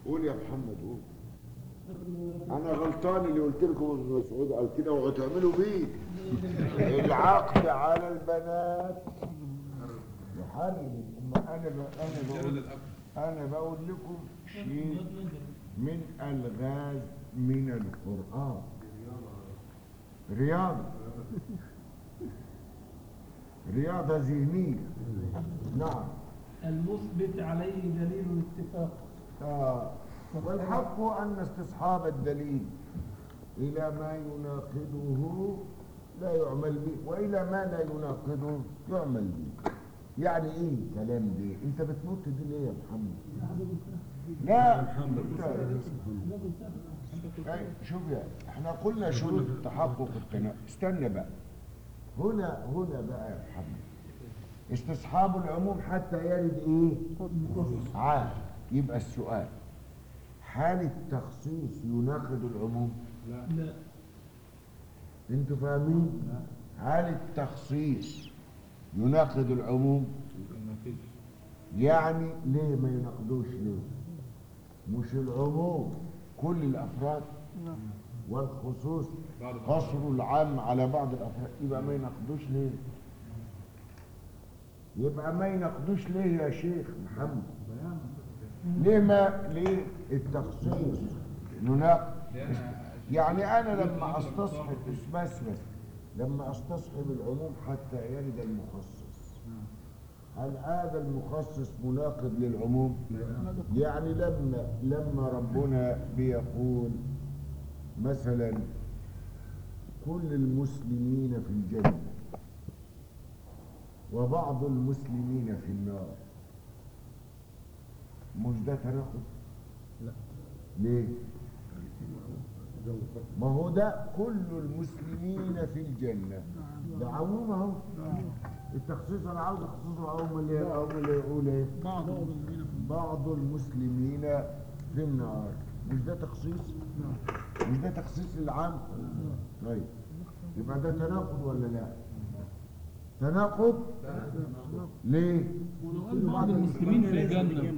قول يا محمد قول انا غلطان اللي قلت لكم ابن مسعود قال كده وهتعملوا بيه العقد على البنات يحرم اما انا ب... انا بقول انا بقول لكم شيء من الغاز من القران رياضه رياضه ذهنيه نعم المثبت عليه دليل الاتفاق آه. والحق أن استصحاب الدليل إلى ما يناقضه لا يعمل به وإلى ما لا يناقضه يعمل به يعني إيه الكلام ده أنت بتنط دي ليه يا محمد لا أي، شوف يا احنا قلنا شروط التحقق التناقض استنى بقى هنا هنا بقى يا محمد استصحاب العموم حتى يرد ايه عام يبقى السؤال هل التخصيص يناقض العموم لا انتوا فاهمين هل التخصيص يناقض العموم يعني ليه ما يناقضوش ليه مش العموم كل الافراد والخصوص قصر العام على بعض الافراد يبقى ما يناقضوش ليه يبقى ما يناقضوش ليه يا شيخ محمد ليه ما ليه التخصيص يناقض يعني انا لما استصحب بس بس بس لما استصحب العموم حتى يرد المخصص هل هذا المخصص مناقض للعموم يعني لما لما ربنا بيقول مثلا كل المسلمين في الجنة وبعض المسلمين في النار مش ده تناقض لا. ليه ما هو ده كل المسلمين في الجنة ده عموم اهو التخصيص انا عاوز اخصصه العموم اللي العموم اللي يقول ايه بعض المؤمنين بعض المسلمين في النار مش ده تخصيص مش ده تخصيص للعام طيب يبقى ده تناقض ولا لا تناقض ليه ولو قال بعض المسلمين في الجنة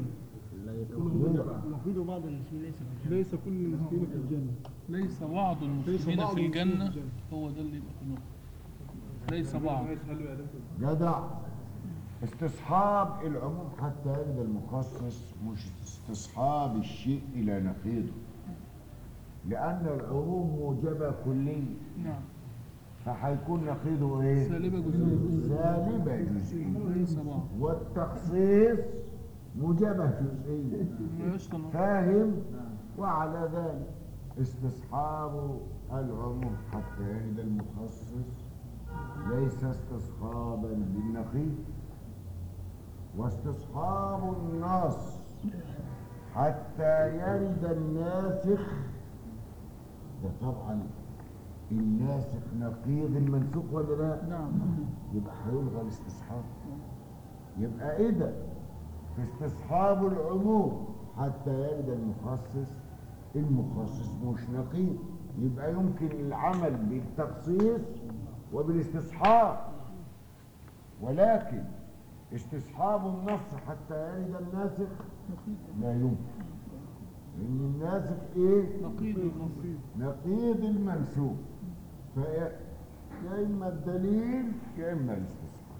نفيد بعض المسلمين ليس في الجنة ليس كل المسلمين في الجنة ليس بعض المسلمين بعض في المسلمين الجنة في الجنة. هو ده اللي يبقى في النقطة ليس بعض جدع استصحاب العموم حتى يرد المخصص مش استصحاب الشيء إلى نقيضه لأن العموم موجبة كلية نعم فهيكون نقيضه إيه؟ سالبة جزئية سالبة جزئية ليس بعض والتخصيص موجبة جزئية ما يشتغل فاهم وعلى ذلك استصحاب العموم حتى يرد المخصص ليس استصحابا للنقيض واستصحاب النص حتى يرد الناسخ ده طبعا الناسخ نقيض المنسوخ ولا لا؟ نعم يبقى هيلغى الاستصحاب يبقى اذا في استصحاب العموم حتى يرد المخصص المخصص مش نقيض يبقى يمكن العمل بالتخصيص وبالاستصحاب ولكن استصحاب النص حتى يرد الناسخ لا يمكن لان الناسخ ايه نقيض النص نقيض المنسوب فيا يا اما الدليل يا اما الاستصحاب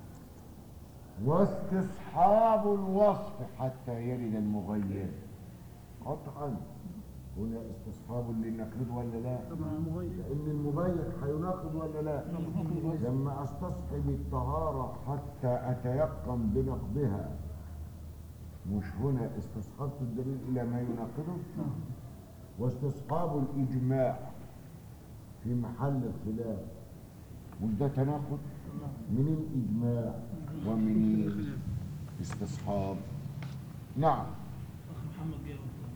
واستصحاب الوصف حتى يرد المغير قطعا هنا استصحاب للنقيض ولا لا لان المغير هيناقض ولا لا لما استصحب الطهاره حتى اتيقن بنقضها مش هنا استصحبت الدليل الى ما يناقضه واستصحاب الإجماع في محل الخلاف مش ده تناقض من الإجماع ومن استصحاب نعم محمد جاي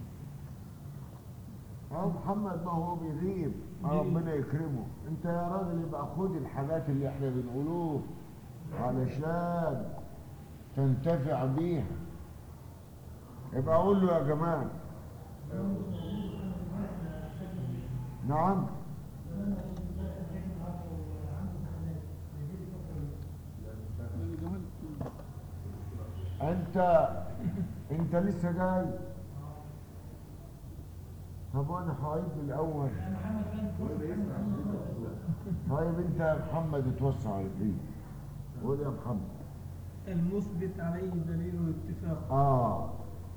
اه محمد ما هو بيغيب ما ربنا يكرمه انت يا راجل يبقى خد الحاجات اللي احنا بنقولوه علشان تنتفع بيها يبقى اقول له يا جماعه نعم انت انت لسه جاي طب وانا هعيد من الاول طيب انت يا محمد اتوسع على فيه قول يا محمد المثبت عليه دليل الاتفاق اه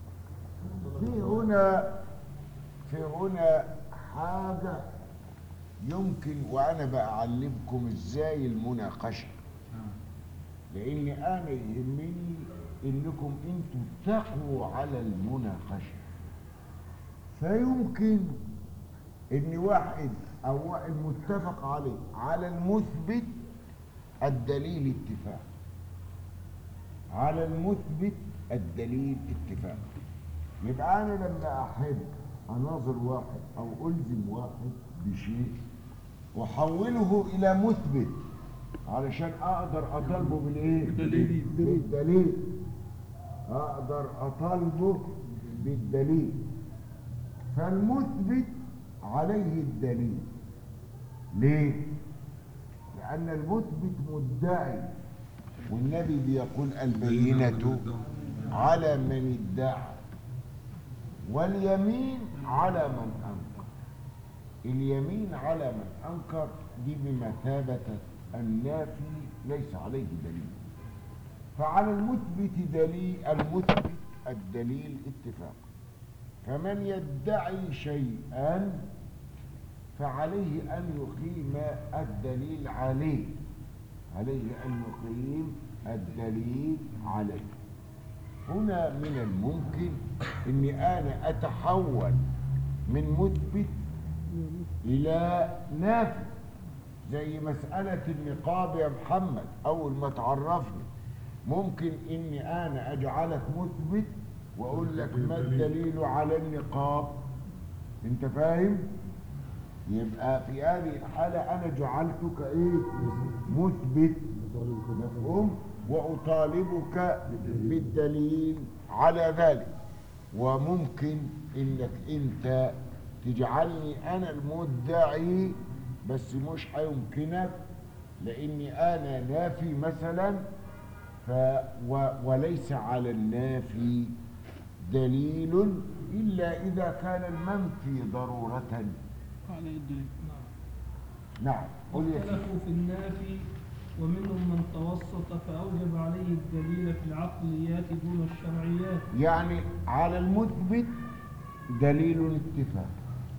في هنا في هنا حاجة يمكن وانا بعلمكم ازاي المناقشة لان انا يهمني انكم انتوا تقووا على المناقشة فيمكن ان واحد او واحد متفق عليه على المثبت الدليل اتفاق على المثبت الدليل اتفاق يبقى انا لما احب اناظر واحد او الزم واحد بشيء واحوله الى مثبت علشان اقدر اطالبه بالايه بالدليل. بالدليل اقدر اطالبه بالدليل فالمثبت عليه الدليل ليه لان المثبت مدعي والنبي بيقول البينة على من ادعى واليمين على من أنكر اليمين على من أنكر دي بمثابة النافي ليس عليه دليل فعلى المثبت دليل المثبت الدليل اتفاق فمن يدعي شيئا فعليه أن يقيم الدليل عليه عليه أن يقيم الدليل عليه هنا من الممكن أني أنا أتحول من مثبت إلى نافي زي مسألة النقاب يا محمد أول ما تعرفني ممكن إني أنا أجعلك مثبت وأقول لك ما الدليل على النقاب أنت فاهم؟ يبقى في هذه الحالة أنا جعلتك إيه؟ مثبت مفهوم؟ وأطالبك بالدليل على ذلك وممكن إنك أنت تجعلني أنا المدعي بس مش هيمكنك لأني أنا نافي مثلا ف و وليس على النافي دليل إلا إذا كان المنفي ضرورة عليه الدليل نعم قل يا سيدي واختلفوا في النافي ومنهم من توسط فأوجب عليه الدليل في العقليات دون الشرعيات يعني على المثبت دليل اتفاق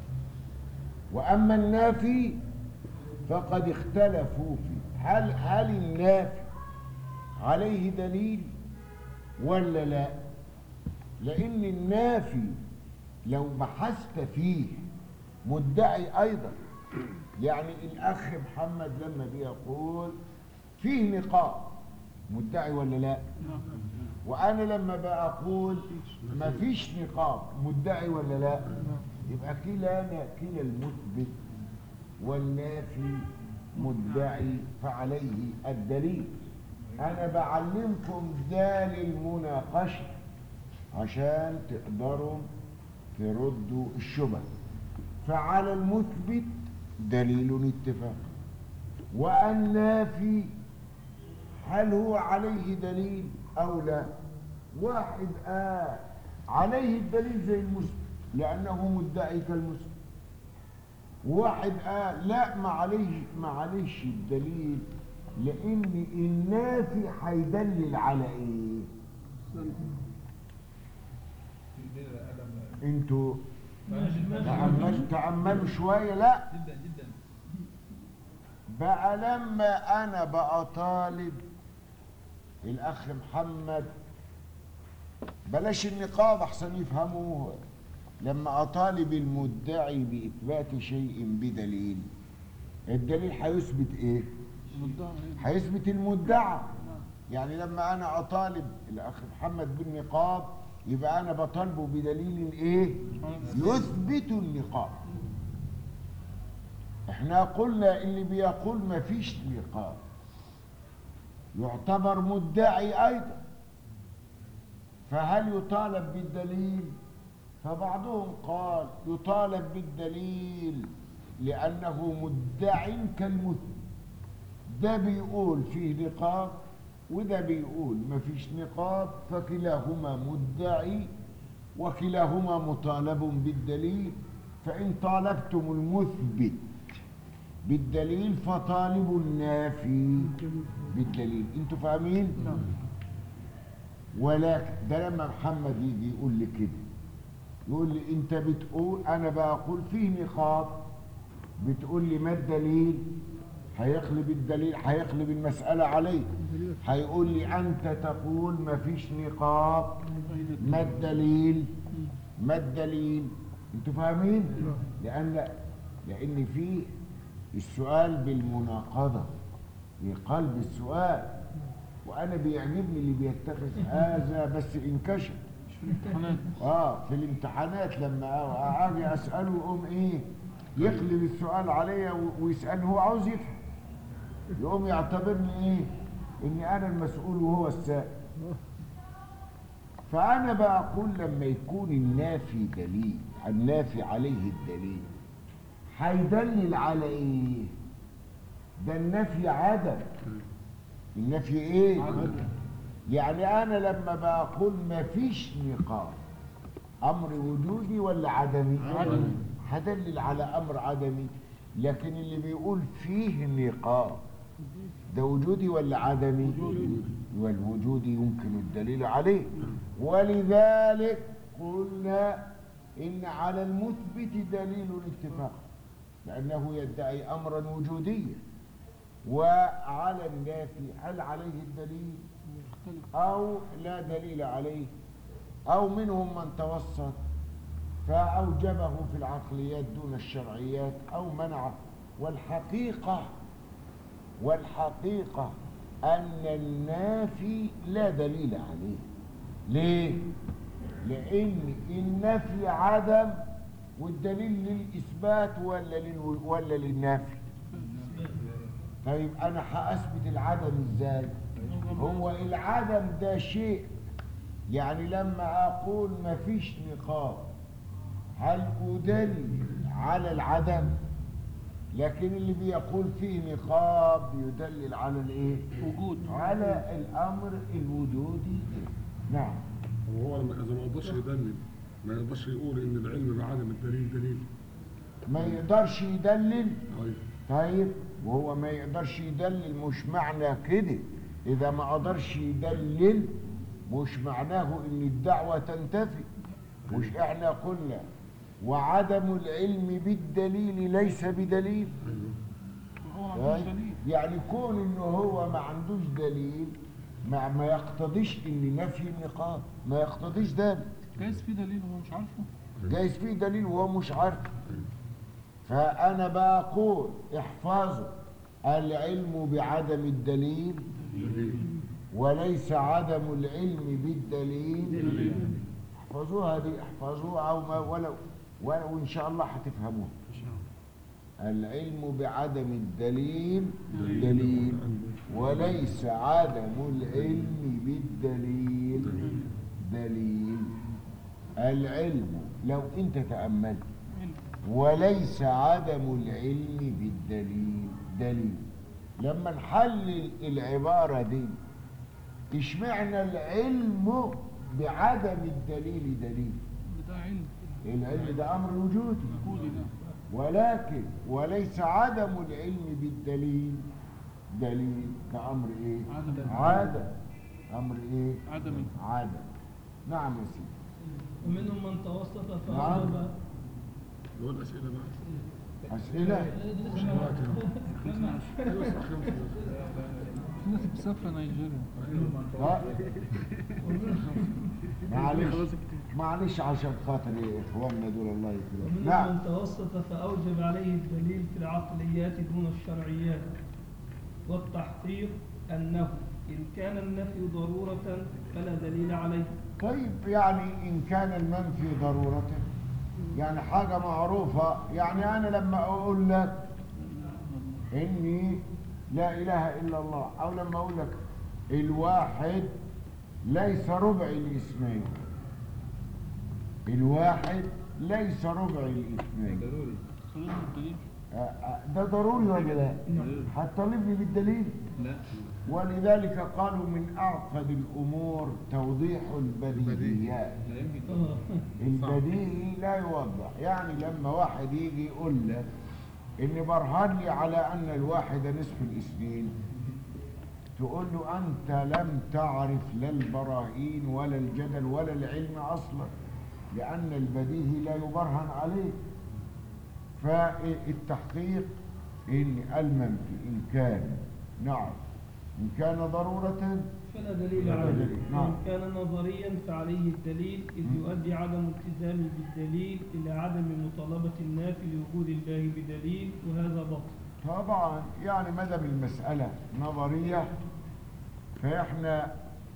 وأما النافي فقد اختلفوا فيه هل هل النافي عليه دليل ولا لا لأن النافي لو بحثت فيه مدعي أيضا يعني الأخ محمد لما بيقول فيه نقاب مدعي ولا لا وانا لما بقول ما فيش نقاب مدعي ولا لا يبقى كلانا كلا المثبت والنافي مدعي فعليه الدليل انا بعلمكم ده للمناقشه عشان تقدروا تردوا الشبه فعلى المثبت دليل اتفاق والنافي هل هو عليه دليل او لا واحد قال عليه الدليل زي المسلم لانه مدعي كالمسلم واحد قال لا ما عليه ما عليش الدليل لان النافي هيدلل على ايه انتوا ماشي ماشي تأملوا تأملوا شوية لا جدا جدا بقى لما انا بقى طالب الاخ محمد بلاش النقاب احسن يفهموه لما اطالب المدعي باثبات شيء بدليل الدليل هيثبت ايه مدعي هيثبت المدعى يعني لما انا اطالب الاخ محمد بالنقاب يبقى انا بطالبه بدليل ايه يثبت النقاب احنا قلنا اللي بيقول ما فيش نقاب يعتبر مدعي ايضا فهل يطالب بالدليل فبعضهم قال يطالب بالدليل لانه مدع كالمثبت ده بيقول فيه نقاب وده بيقول ما فيش نقاب فكلاهما مدعي وكلاهما مطالب بالدليل فإن طالبتم المثبت بالدليل فطالبوا النافي بالدليل انتوا فاهمين ولكن ده لما محمد يجي يقول لي كده يقول لي انت بتقول انا بقول فيه نقاط بتقول لي ما الدليل هيقلب الدليل هيقلب المسألة عليه هيقول لي انت تقول ما فيش نقاط ما الدليل ما الدليل انتوا فاهمين لان لان في السؤال بالمناقضة بقلب السؤال وانا بيعجبني اللي بيتخذ هذا بس انكشف امتحانات اه في الامتحانات لما اجي اساله يقوم ايه يقلب السؤال عليا و- ويسالني هو عاوز يفهم يقوم يعتبرني ايه اني انا المسؤول وهو السائل فانا بقول لما يكون النافي دليل النافي عليه الدليل هيدلل على ايه ده النفي عدم النفي ايه يعني انا لما بقول ما فيش نقاط امر وجودي ولا عدمي عدمي. هدلل على امر عدمي لكن اللي بيقول فيه نقاط ده وجودي ولا عدمي والوجود يمكن الدليل عليه ولذلك قلنا ان على المثبت دليل الاتفاق لانه يدعي امرا وجوديا وعلى النافي هل عليه الدليل أو لا دليل عليه أو منهم من توسط فأوجبه في العقليات دون الشرعيات أو منعه والحقيقة والحقيقة أن النافي لا دليل عليه ليه؟ لأن النفي عدم والدليل للإثبات ولا للو... ولا للنفي طيب أنا هأثبت العدم إزاي؟ هو العدم ده شيء يعني لما اقول ما فيش نقاط هل ادلل على العدم لكن اللي بيقول فيه نقاب يدلل على الايه وجود على الامر الوجودي نعم وهو لما اذا ما قدرش يدلل ما يقدرش يقول ان العلم بعدم الدليل دليل ما يقدرش يدلل طيب طيب وهو ما يقدرش يدلل مش معنى كده اذا ما قدرش يدلل مش معناه ان الدعوة تنتفي مش احنا قلنا وعدم العلم بالدليل ليس بدليل وهو ما عندوش طيب؟ دليل يعني كون انه هو ما عندوش دليل ما, ما يقتضيش ان نفي النقاط ما يقتضيش ذلك جايز في دليل هو مش عارفه جايز فيه دليل وهو مش عارف فأنا بقول احفظوا العلم بعدم الدليل دليل وليس عدم العلم بالدليل احفظوها دي احفظوها أو ما ولو ولو إن شاء الله هتفهموها العلم بعدم الدليل دليل وليس عدم العلم بالدليل دليل العلم لو انت تأملت علم. وليس عدم العلم بالدليل دليل لما نحلل العبارة دي اشمعنى العلم بعدم الدليل دليل ده علم العلم ده أمر وجودي وجودي ده ولكن وليس عدم العلم بالدليل دليل ده أمر إيه؟ عدم. عدم أمر إيه؟ عدمي عدم نعم يا سيدي ومنهم من توسط نعم. فأوجب نقول اسئله بقى أسئلة مش وقت يعني. ايوه صح خمسة. في ناس مسافرة نيجيريا لا. معلش معلش عشان خاطر اخواننا دول الله يكرمهم ومنهم نعم من توسط فأوجب عليه الدليل في العقليات دون الشرعيات والتحقيق أنه إن كان النفي ضرورة فلا دليل عليه طيب يعني ان كان المنفي ضرورة يعني حاجة معروفة يعني انا لما اقول لك اني لا اله الا الله او لما اقول لك الواحد ليس ربع الاثنين الواحد ليس ربع الاثنين خلينا الدليل آه، آه، ده ضروري ولا لا؟ هتطالبني بالدليل؟ لا ولذلك قالوا من أعقد الأمور توضيح البديهيات آه. البديهي لا يوضح يعني لما واحد يجي يقول لك ان برهن لي على ان الواحد نصف الاثنين تقول له انت لم تعرف لا البراهين ولا الجدل ولا العلم اصلا لان البديهي لا يبرهن عليه فالتحقيق ان المنفي ان كان نعم ان كان ضروره فلا دليل فلا عليه دليل، نعم. وإن كان نظريا فعليه الدليل إذ يؤدي عدم التزامه بالدليل إلى عدم مطالبة النافي لوجود الله بدليل وهذا باطل طبعا يعني ما دام المسألة نظرية فإحنا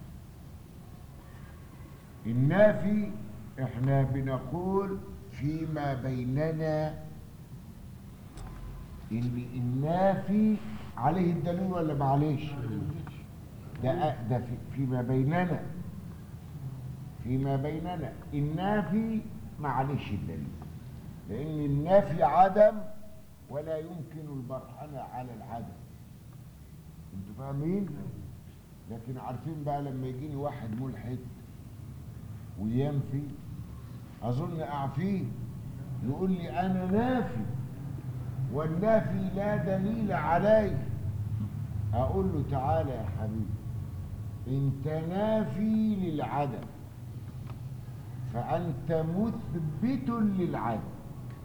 النافي إحنا بنقول فيما بيننا إن النافي عليه الدليل ولا معليش ده ده في فيما بيننا فيما بيننا النافي معليش الدليل لأن النافي عدم ولا يمكن البرهنة على العدم انتوا فاهمين لكن عارفين بقى لما يجيني واحد ملحد وينفي اظن اعفيه يقول لي انا نافي والنافي لا دليل عليه اقول له تعالى يا حبيبي انت نافي للعدم فانت مثبت للعدم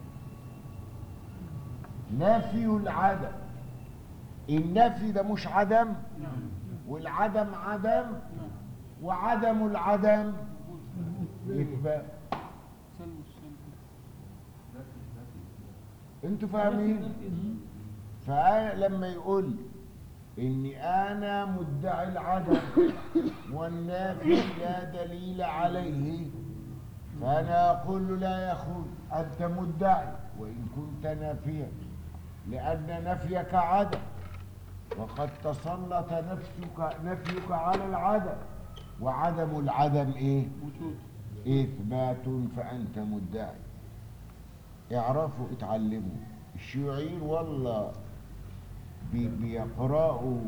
نفي العدم النفي ده مش عدم والعدم عدم وعدم العدم إثبات سلب السلب انتوا فاهمين فلما يقول اني انا مدعي العدم والنافي لا دليل عليه فانا اقول له لا يا اخوي انت مدعي وان كنت نافيا لان نفيك عدم وقد تسلط نفسك نفيك على العدم وعدم العدم ايه وجود إثبات فأنت مدعي اعرفوا اتعلموا الشيوعيين والله بي- بيقرأوا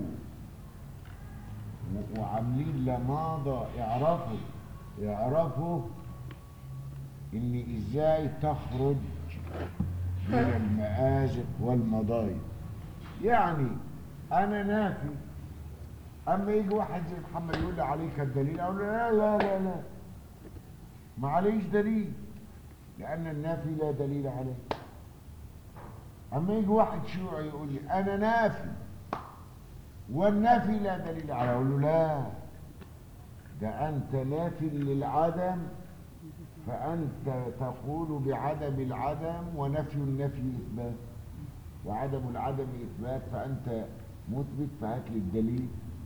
و- وعاملين لماضة اعرفوا اعرفوا ان ازاي تخرج من المآزق والمضايق يعني انا نافي اما يجي واحد زي محمد يقول لي عليك الدليل اقول له لا لا لا لا ما عليش دليل لأن النافي لا دليل عليه أما يجي واحد شيوعي يقول لي أنا نافي والنافي لا دليل عليه أقول له لا ده أنت نافي للعدم فأنت تقول بعدم العدم ونفي النفي إثبات وعدم العدم إثبات فأنت مثبت فهات لي الدليل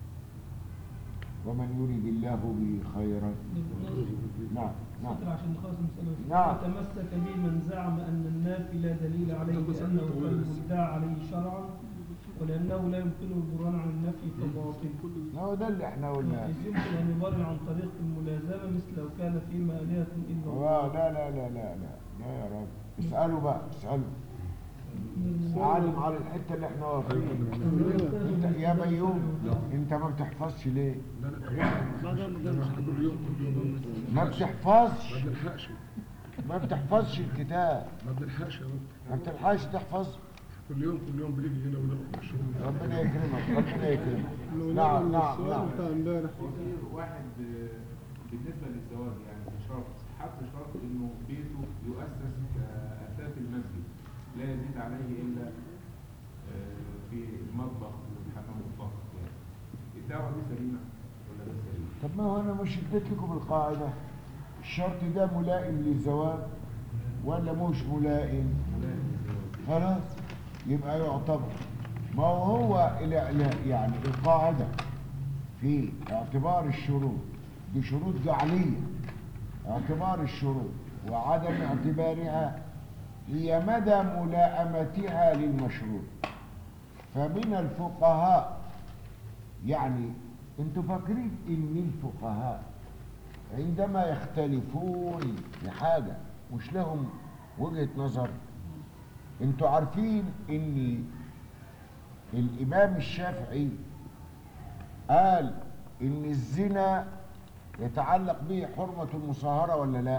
ومن يريد الله به خيرا نعم نعم سطر عشان نخلص المسألة نعم. وتمسك به من زعم أن النافي لا دليل عليه لأنه كان مدعى عليه شرعا ولأنه لا يمكنه البرهان عن النفي فباطل هو ده اللي احنا قلناه إذ يمكن أن يبرر عن طريق الملازمة مثل لو كان فيما آلهة إلا لا الله لا لا لا لا لا لا يا رب اسألوا بقى اسألوا عالم على الحتة اللي احنا واقفين انت يا بيوم انت ما بتحفظش ليه لا لا ده احنا كل يوم كل يوم ما بتحفظش ما بنلحقش ما بتحفظش الكتاب ما بنلحقش يا رب ما بتلحقش تحفظ كل يوم كل يوم بنيجي هنا ونروح الشغل ربنا يكرمك ربنا يكرمك لو نعم نعم نعم السؤال نعم بتاع امبارح واحد آه، بالنسبة للزواج يعني بشرط حط شرط انه بيته يؤسس كأساس المسجد لا يزيد عليه الا آه، في المطبخ والحمام فقط يعني الدعوة دي سليمة ولا غير سليمة؟ طب ما هو انا مش اديت لكم القاعدة الشرط ده ملائم للزواج ولا مش ملائم خلاص يبقى يعتبر ما هو هو لا لا يعني القاعدة في اعتبار الشروط دي شروط جعلية اعتبار الشروط وعدم اعتبارها هي مدى ملائمتها للمشروط فمن الفقهاء يعني انتوا فاكرين ان الفقهاء عندما يختلفون لحاجة مش لهم وجهة نظر انتوا عارفين ان الامام الشافعي قال ان الزنا يتعلق به حرمة المصاهرة ولا لا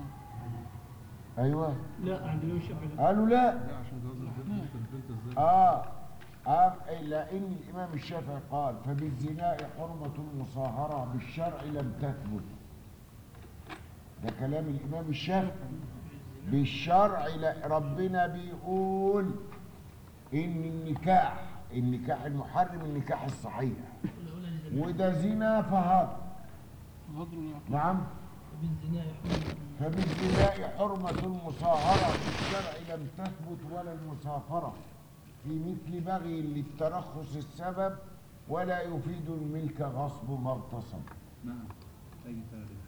ايوه لا عند الإمام الشافعي لا. قالوا لا لا عشان جواز البنت البنت ازاي اه قام لان الامام الشافعي قال فبالزنا حرمة المصاهرة بالشرع لم تثبت ده كلام الامام الشافعي بالشرع لا ربنا بيقول ان النكاح النكاح المحرم النكاح الصحيح وده زنا فهذا غدر العقل نعم بالزنا يحرم فبالزنا حرمة المصاهرة في الشرع لم تثبت ولا المسافرة في مثل بغي للترخص السبب ولا يفيد الملك غصب ما اغتصب نعم أي تاريخ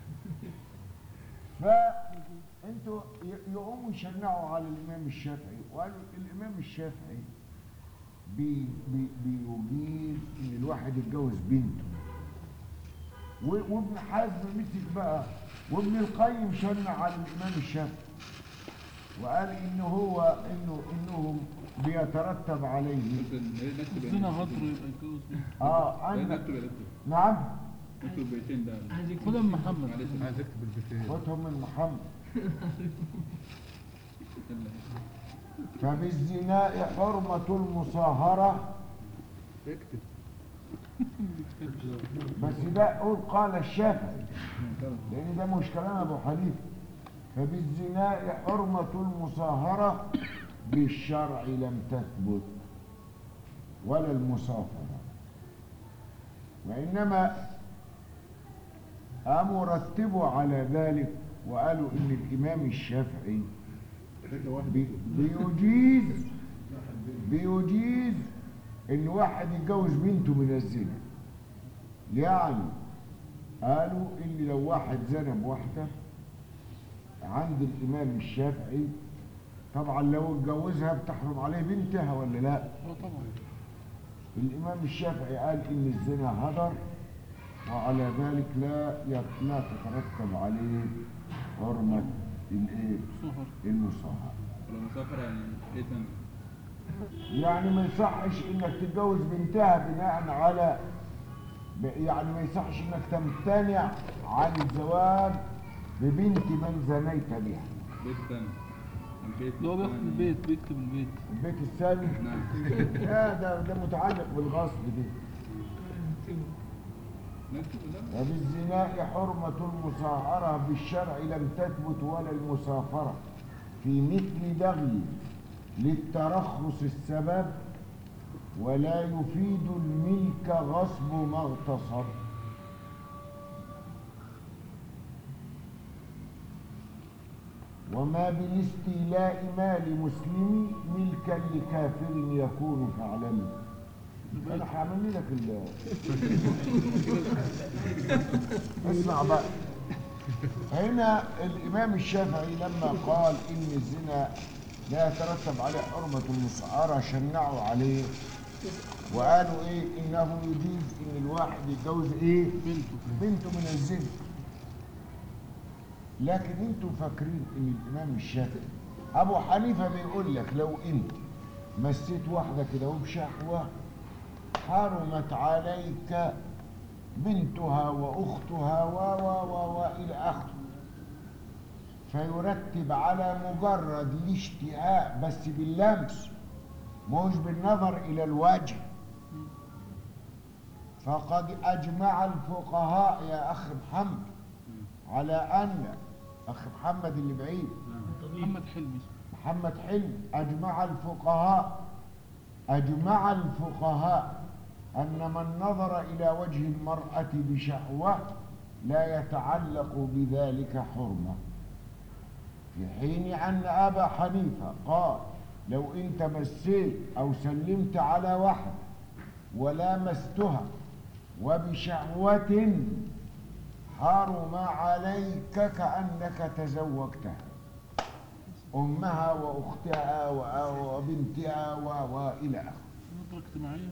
فانتوا ي- يقوموا يشنعوا على الامام الشافعي وقالوا الامام الشافعي بي بي بيجيز ان الواحد يتجوز بنته و- وابن حزم مسك بقى وابن القيم شنع على الامام الشافعي وقال ان هو انه انهم بيترتب عليه الزنا غدر يبقى يتجوز بنت. اه عندك نكتب يا دكتور نعم نكتب البيتين ده عايز يكتب خدها من محمد معلش عايز اكتب البيتين خدهم من محمد يلا. فبالزنا حرمة المصاهرة اكتب بس ده قول قال الشافعي لان ده مش كلام ابو حنيفه فبالزنا حرمة المصاهرة بالشرع لم تثبت ولا المصافرة وإنما قاموا رتبوا على ذلك وقالوا إن الإمام الشافعي بي- بيجيز بيجيز إن واحد يتجوز بنته من الزنا يعني قالوا إن لو واحد زنى بواحدة عند الإمام الشافعي طبعا لو اتجوزها بتحرم عليه بنتها ولا لا اه طبعا الإمام الشافعي قال إن الزنا هدر وعلى ذلك لا يت- لا تترتب عليه حرمة الإيه؟ صهر المصاهرة ولو مسافر يعني ايه تاني يعني ما يصحش إنك تتجوز بنتها بناء على ب- يعني ما يصحش إنك تمتنع عن الزواج ببنت من زنيت بها بيت تاني البيت اللي هو بياخد التاني. البيت بيكتب البيت البيت الثاني نعم لا ده ده متعلق بالغصب دي نكتب ده وبالزنا حرمة المصاهرة بالشرع لم تثبت ولا المسافرة في مثل بغي للترخص السبب ولا يفيد الملك غصب ما اغتصب وما بالاستيلاء مال مسلم ملكا لكافر يكون فاعلمه انا هعمل لك ال اسمع بقى هنا الامام الشافعي لما قال ان الزنا لا يترتب عليه حرمة المسعرة شنعوا عليه وقالوا ايه انه يجوز ان الواحد يتجوز ايه بنته بنته من الزنا لكن انتوا فاكرين ان الامام الشافعي ابو حنيفه بيقول لك لو انت مسيت واحده كده وبشهوه حرمت عليك بنتها واختها و و و و الى اخره فيرتب على مجرد الاشتهاء بس باللمس مش بالنظر الى الوجه فقد اجمع الفقهاء يا اخ محمد على ان اخ محمد اللي بعيد محمد حلمي محمد حلمي اجمع الفقهاء اجمع الفقهاء ان من نظر الى وجه المراه بشهوه لا يتعلق بذلك حرمه في حين ان ابا حنيفه قال لو انت مسيت او سلمت على واحده ولامستها وبشهوه حرم عليك كأنك تزوجتها أمها وأختها و- وبنتها و- وإلى آخره نظرة اجتماعية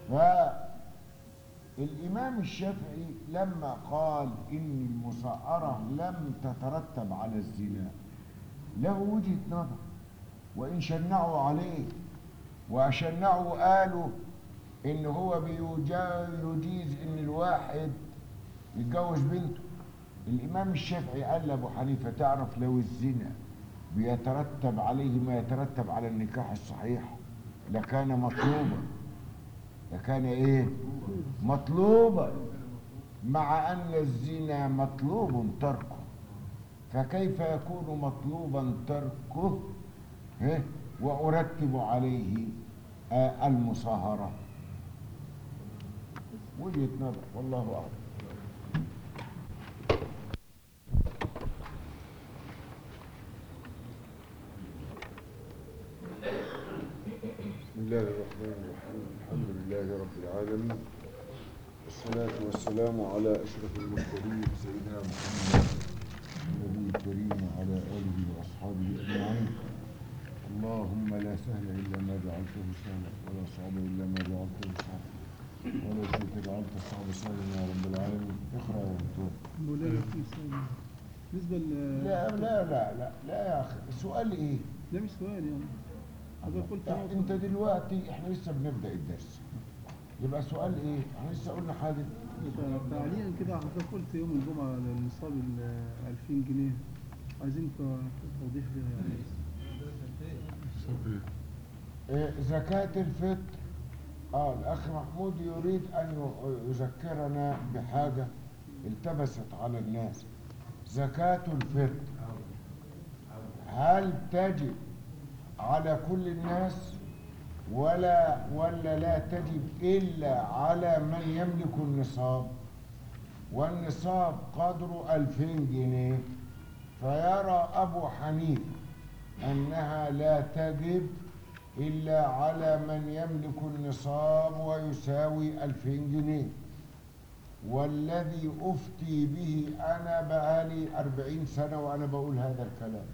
فالإمام الشافعي لما قال إن المصاهرة لم تترتب على الزنا له وجهة نظر وإن شنعوا عليه وشنعوا قالوا ان هو بيجا- يجيز ان الواحد يتجوز بنته الامام الشافعي قال لابو حنيفه تعرف لو الزنا بيترتب عليه ما يترتب على النكاح الصحيح لكان مطلوبا لكان ايه مطلوبا مع ان الزنا مطلوب تركه فكيف يكون مطلوبا تركه إيه؟ وارتب عليه آه، المصاهره وجهه نظر والله اعلم بسم الله الرحمن الرحيم الحمد لله رب العالمين والصلاة والسلام على أشرف المرسلين سيدنا محمد النبي الكريم وعلى آله وأصحابه أجمعين اللهم لا سهل إلا ما جعلته سهلا ولا صعب إلا ما جعلته صعبا ولا شيء جعلت الصعب سهلا يا رب العالمين اقرأ يا دكتور مولانا في سؤال بالنسبة ل لا لا لا لا لا يا أخي السؤال إيه؟ ده مش سؤال يعني هذا قلت إح- انت دلوقتي احنا لسه بنبدا الدرس يبقى سؤال ايه احنا لسه قلنا حاجه تعليقا كده حضرتك قلت يوم الجمعة للنصاب ال 2000 جنيه عايزين ت- توضيح ليها يعني صف ايه؟ إيه زكاه الفطر اه الاخ محمود يريد ان ي- يذكرنا بحاجه التبست على الناس زكاه الفطر هل تجب على كل الناس ولا ولا لا تجب الا على من يملك النصاب والنصاب قدره ألفين جنيه فيرى أبو حنيفة أنها لا تجب إلا على من يملك النصاب ويساوي ألفين جنيه والذي أفتي به أنا بقالي أربعين سنة وأنا بقول هذا الكلام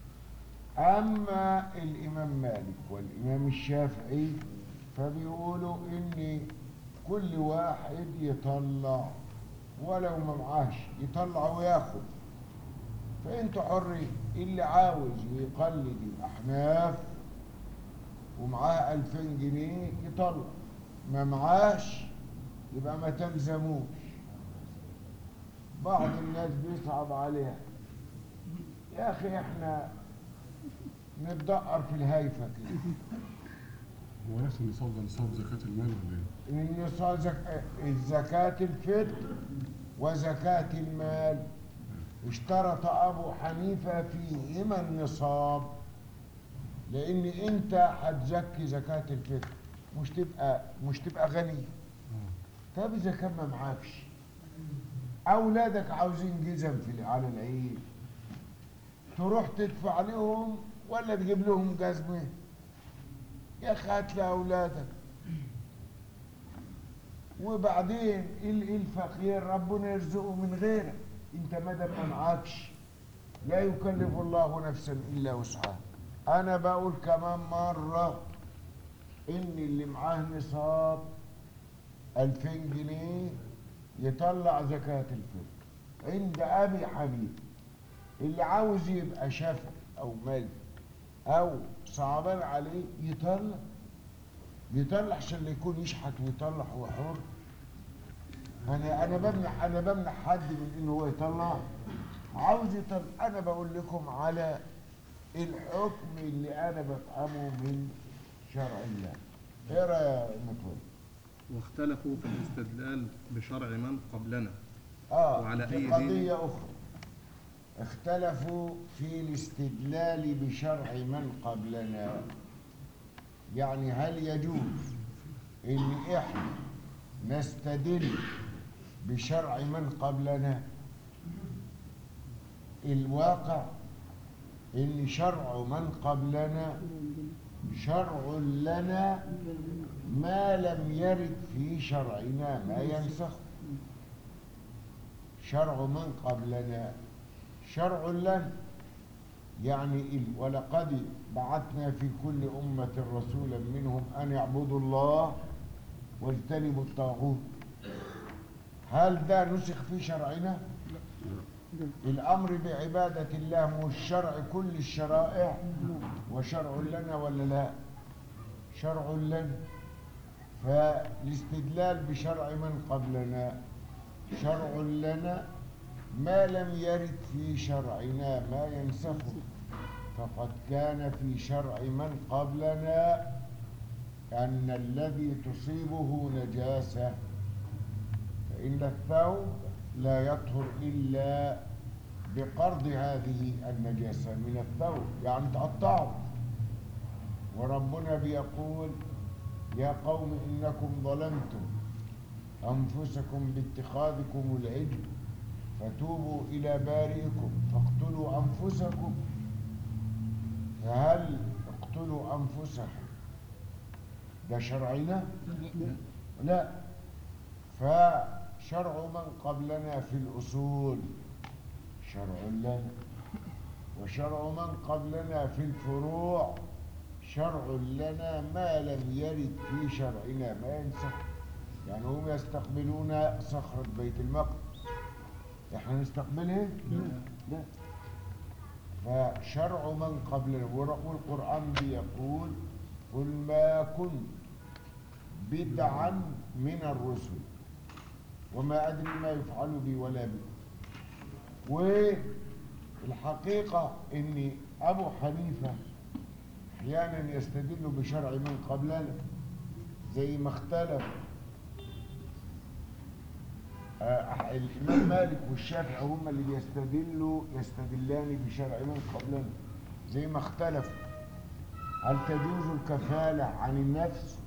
أما الإمام مالك والإمام الشافعي فبيقولوا إن كل واحد يطلع ولو ما معاش يطلع وياخد فأنتوا حرين اللي عاوز يقلد الأحناف ومعاه ألفين جنيه يطلع ما معاش يبقى ما تلزموش بعض الناس بيصعب عليها يا أخي إحنا نتدقر في الهايفة كده هو نفس النصاب ده نصاب زكاة المال ولا ايه؟ النصاب زك... زكاة الفطر وزكاة المال اشترط أبو حنيفة فيهما النصاب لأن أنت هتزكي زكاة الفطر مش تبقى مش تبقى غني طب إذا كان ما معكش أولادك عاوزين جزم في على العيد تروح تدفع لهم ولا تجيب لهم جزمة يا أخي هات لأولادك وبعدين ال- الفقير ربنا يرزقه من غيرك انت ما دام ما معكش لا يكلف الله نفسا الا وسعها انا بقول كمان مره ان اللي معاه نصاب 2000 جنيه يطلع زكاة الفطر عند ابي حنيفه اللي عاوز يبقى شافعي او مالك او صعبان عليه يطلع يطلع عشان لا يكون يشحت ويطلع هو حر انا انا بمنح انا بمنح حد من انه هو يطلع عاوز يطلع انا بقول لكم على الحكم اللي انا بفهمه من شرع الله ايه رايك يا متولي واختلفوا في الاستدلال بشرع من قبلنا اه وعلى دي أي دين؟ قضيه اخرى اختلفوا في الاستدلال بشرع من قبلنا يعني هل يجوز ان احنا نستدل بشرع من قبلنا الواقع ان شرع من قبلنا شرع لنا ما لم يرد في شرعنا ما ينسخ شرع من قبلنا شرع لنا يعني ال- ولقد بعثنا في كل أمة رسولا منهم أن يعبدوا الله واجتنبوا الطاغوت هل ده نسخ في شرعنا؟ الأمر بعبادة الله مش شرع كل الشرائع وشرع لنا ولا لا؟ شرع لنا فالاستدلال بشرع من قبلنا شرع لنا ما لم يرد في شرعنا ما ينسخه فقد كان في شرع من قبلنا أن الذي تصيبه نجاسة فإن الثوب لا يطهر إلا بقرض هذه النجاسة من الثوب يعني تقطعه وربنا بيقول يا قوم إنكم ظلمتم أنفسكم باتخاذكم العجل فتوبوا إلى بارئكم فاقتلوا أنفسكم فهل اقتلوا أنفسكم ده شرعنا؟ لا فشرع من قبلنا في الأصول شرع لنا وشرع من قبلنا في الفروع شرع لنا ما لم يرد في شرعنا ما ينسخ يعني هم يستقبلون صخرة بيت المقدس احنا نستقبلها؟ لا فشرع من قبلنا والقرآن بيقول قل ما كنت بدعا من الرسل وما أدري ما يفعل بي ولا بي والحقيقة ان ابو حنيفة احيانا يستدل بشرع من قبلنا زي ما اختلف آه، الامام مالك والشافعي هم اللي بيستدلوا يستدلان بشرع من قبلنا زي ما اختلف هل تجوز الكفالة عن النفس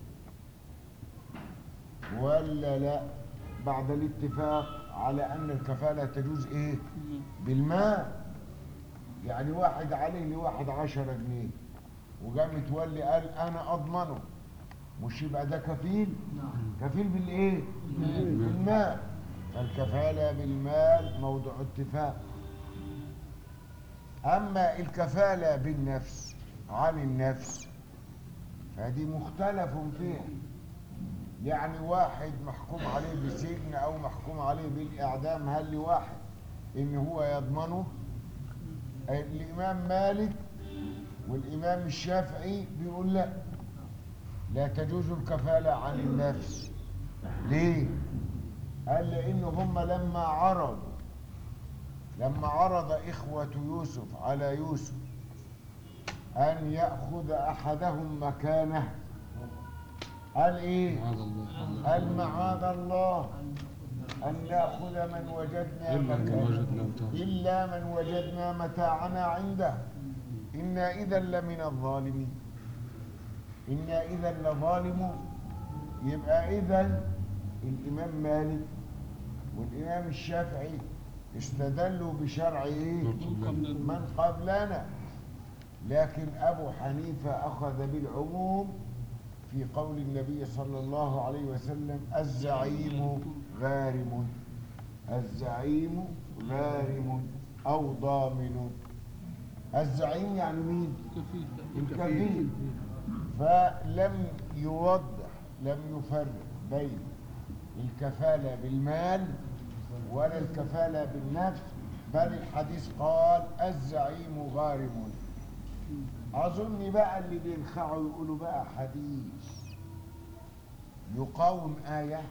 ولا لا بعد الاتفاق على ان الكفالة تجوز ايه بالمال يعني واحد عليه لواحد عشرة جنيه وقام متولي قال انا اضمنه مش يبقى ده كفيل كفيل بالايه بالمال فالكفالة بالمال موضوع اتفاق اما الكفالة بالنفس عن النفس فدي مختلف فيها يعني واحد محكوم عليه بسجن او محكوم عليه بالاعدام هل لواحد ان هو يضمنه الامام مالك والامام الشافعي بيقول لا لا تجوز الكفالة عن النفس ليه قال لان هم لما عرضوا لما عرض اخوة يوسف على يوسف ان يأخذ احدهم مكانه قال ايه معاذ الله قال معاذ الله أن نأخذ من وجدنا إلا من مكانه وجدنا متاعنا. إلا من وجدنا متاعنا عنده إنا إذا لمن الظالمين إنا إذا لظالمون يبقى إذا الإمام مالك والإمام الشافعي استدلوا بشرع إيه؟ من قبلنا لكن أبو حنيفة أخذ بالعموم في قول النبي صلى الله عليه وسلم الزعيم غارم الزعيم غارم أو ضامن الزعيم يعني مين؟ كفيل الكفيل فلم يوضح لم يفرق بين الكفالة بالمال ولا الكفالة بالنفس بل الحديث قال الزعيم غارم أظن بقى اللي بينخعوا يقولوا بقى حديث يقاوم آية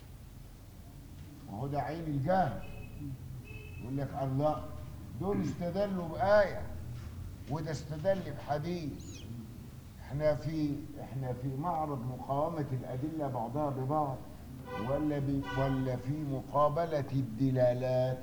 وهو ده عين الجهل يقول لك الله دول استدلوا بآية وده استدل بحديث احنا في احنا في معرض مقاومة الأدلة بعضها ببعض ولا بي ولا في مقابلة الدلالات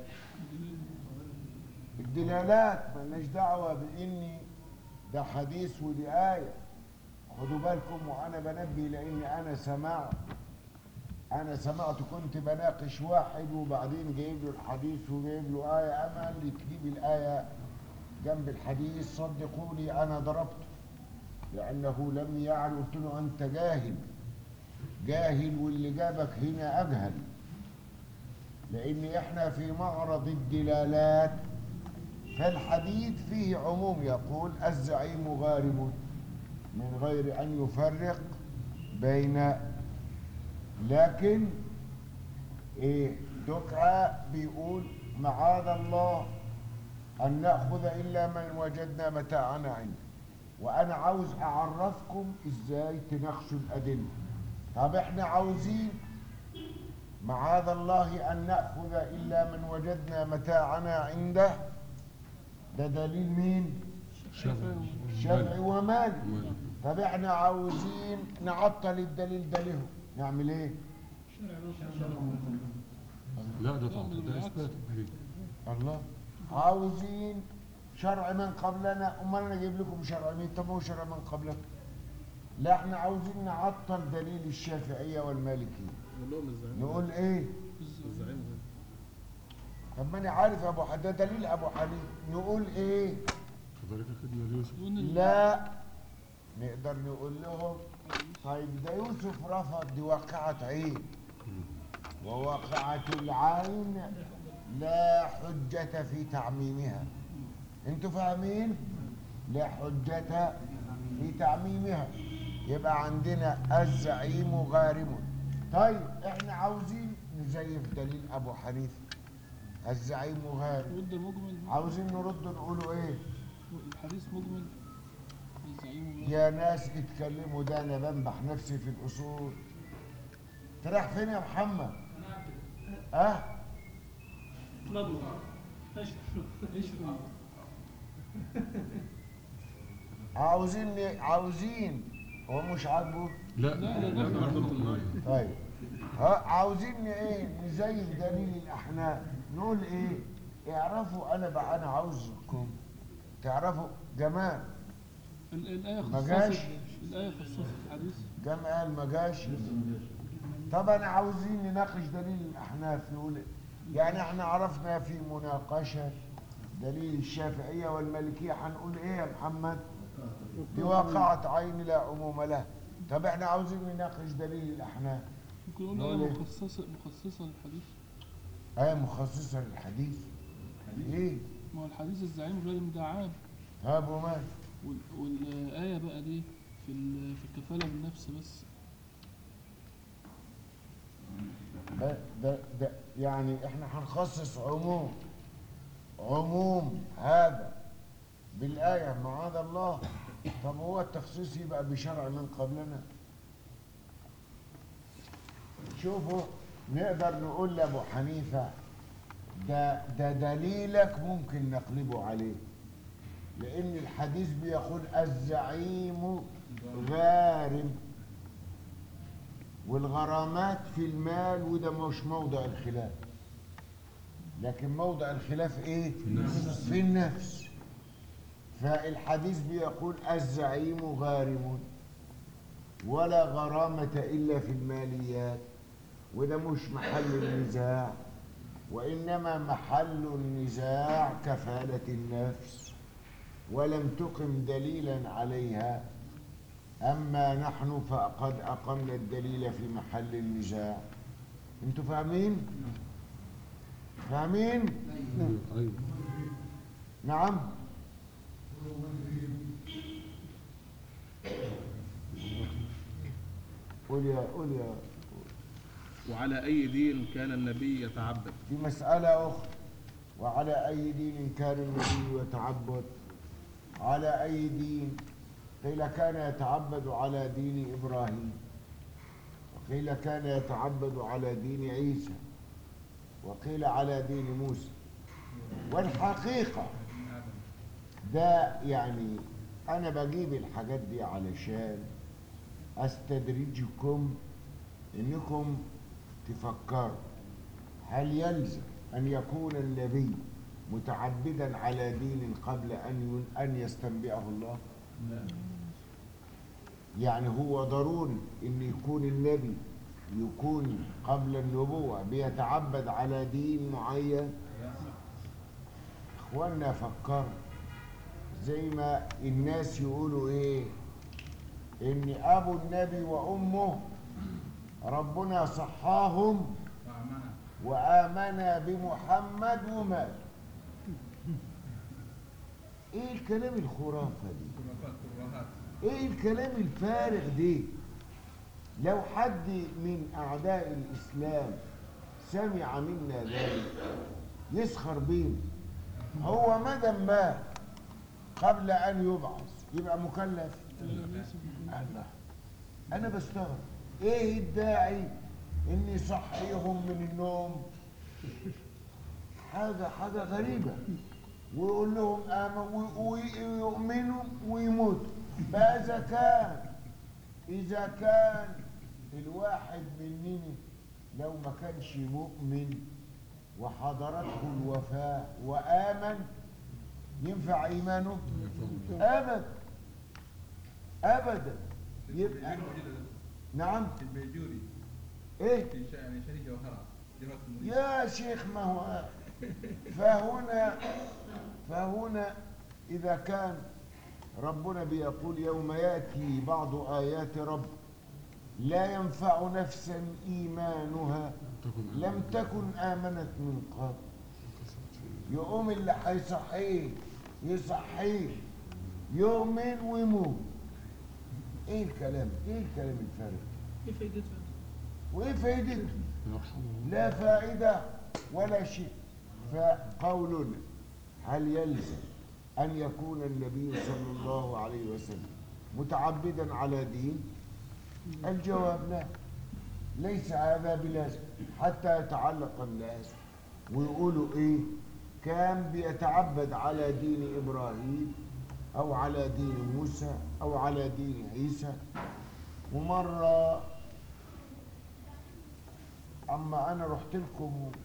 الدلالات مالناش دعوة بإني ده حديث ودي آية خدوا بالكم وأنا بنبه لأني أنا سمعت أنا سمعت كنت بناقش واحد وبعدين جايب له الحديث وجايب له آية أما قال لي تجيب الآية جنب الحديث صدقوني أنا ضربته لأنه لم يعلم قلت له أنت جاهل جاهل واللي جابك هنا أجهل لأن إحنا في معرض الدلالات فالحديث فيه عموم يقول الزعيم غارم من غير أن يفرق بين لكن إيه دكعة بيقول معاذ الله أن نأخذ إلا من وجدنا متاعنا عنده وأنا عاوز أعرفكم إزاي تناقشوا الأدلة طب احنا عاوزين معاذ الله ان ناخذ الا من وجدنا متاعنا عنده ده دليل مين شافعي الشافعي ومالك مالك. طب احنا عاوزين نعطل الدليل ده له نعمل ايه لا ده تعطيل ده اثبات دليل الله عاوزين شرع من قبلنا امال انا اجيب لكم شرع مين طب هو شرع من قبلكم لا احنا عاوزين نعطل دليل الشافعيه والمالكيه نقول لهم الزعيم نقول ايه الزعيم ده. طب ما انا عارف ابو حنيفه ده دليل ابو حنيفه نقول ايه كذلك خدنا ليوسف لا نقدر نقول لهم طيب ده يوسف رفض دي واقعة عين وواقعة العين لا حجة في تعميمها انتوا فاهمين؟ لا حجة في تعميمها يبقى عندنا الزعيم غارم طيب احنا عاوزين نزيف دليل ابو حنيفه الزعيم غارم رد المجمل عاوزين نرد نقولوا ايه الحديث مجمل الزعيم يا ناس اتكلموا ده انا بنبح نفسي في الاصول تروح فين يا محمد اه نضرب اشرب اشرب عاوزين عاوزين هو مش عاجبه لا لا لا لا طيب ها عاوزين ايه نزيف دليل الاحناف نقول ايه اعرفوا انا بقى انا عاوزكم تعرفوا جمال ال- الآية ما خصصت جاش؟ الآية خصصت الحديث جمال ما جاش طبعا عاوزين نناقش دليل الاحناف نقول إيه؟ يعني احنا عرفنا في مناقشه دليل الشافعيه والمالكيه هنقول ايه يا محمد دي واقعة عين لا عموم لها طب احنا عاوزين نناقش دليل الاحناف ممكن نقول نقول آية إيه؟ مخصصة مخصصة للحديث ايه مخصصه للحديث ايه ما هو الحديث الزعيم الغالب ده عام ها ابو مال وال- والآية بقى دي في ال- في الكفالة بالنفس بس ده, ده, ده يعني احنا هنخصص عموم عموم هذا بالآية معاذ الله طب هو التخصيص يبقى بشرع من قبلنا شوفوا نقدر نقول لأبو حنيفة ده, ده دليلك ممكن نقلبه عليه لأن الحديث بيقول الزعيم غارم والغرامات في المال وده مش موضع الخلاف لكن موضع الخلاف ايه في النفس, في النفس. فالحديث بيقول الزعيم غارم ولا غرامة إلا في الماليات وده مش محل النزاع وإنما محل النزاع كفالة النفس ولم تقم دليلا عليها أما نحن فقد أقمنا الدليل في محل النزاع أنتوا فاهمين؟ فاهمين؟ ايوه نعم قول يا قول يا وعلى أي دين كان النبي يتعبد في مسألة أخرى وعلى أي دين كان النبي يتعبد على أي دين قيل كان يتعبد على دين إبراهيم وقيل كان يتعبد على دين عيسى وقيل على دين موسى والحقيقة ده يعني أنا بجيب الحاجات دي علشان أستدرجكم إنكم تفكروا هل يلزم أن يكون النبي متعبدا على دين قبل أن ين- أن يستنبئه الله؟ يعني هو ضروري ان يكون النبي يكون قبل النبوة بيتعبد على دين معين اخوانا فكر زي ما الناس يقولوا ايه ان ابو النبي وامه ربنا صحاهم وآمنا بمحمد ومات ايه الكلام الخرافة دي ايه الكلام الفارغ دي لو حد من اعداء الاسلام سمع منا ذلك يسخر بينا هو مدى ما قبل ان يبعث يبقى مكلف الله انا بستغرب ايه الداعي اني صحيهم من النوم حاجة حاجة غريبة ويقول لهم آمنوا ويؤمنوا ويموتوا فإذا كان إذا كان الواحد مننا لو ما كانش مؤمن وحضرته الوفاة وآمن ينفع إيمانه؟ أبدا أبدا يبقى نعم البيجوري إيه في شا- يعني شريك جوهرة دراسة المريض يا شيخ ما هو فهنا فهنا إذا كان ربنا بيقول يوم يأتي بعض آيات رب لا ينفع نفسا إيمانها تكن لم تكن آمنت من قبل يقوم اللي هيصحيه يصحيه يؤمن ويموت ايه الكلام ايه الكلام الفارغ ايه فايدتها؟ وايه فايدته يرحمه لا فائدة ولا شيء فقولنا هل يلزم أن يكون النبي صلى الله عليه وسلم متعبدا على دين الجواب لا ليس هذا بلازم حتى يتعلق الناس ويقولوا ايه كان بيتعبد على دين ابراهيم او على دين موسى او على دين عيسى ومره اما انا رحت لكم و-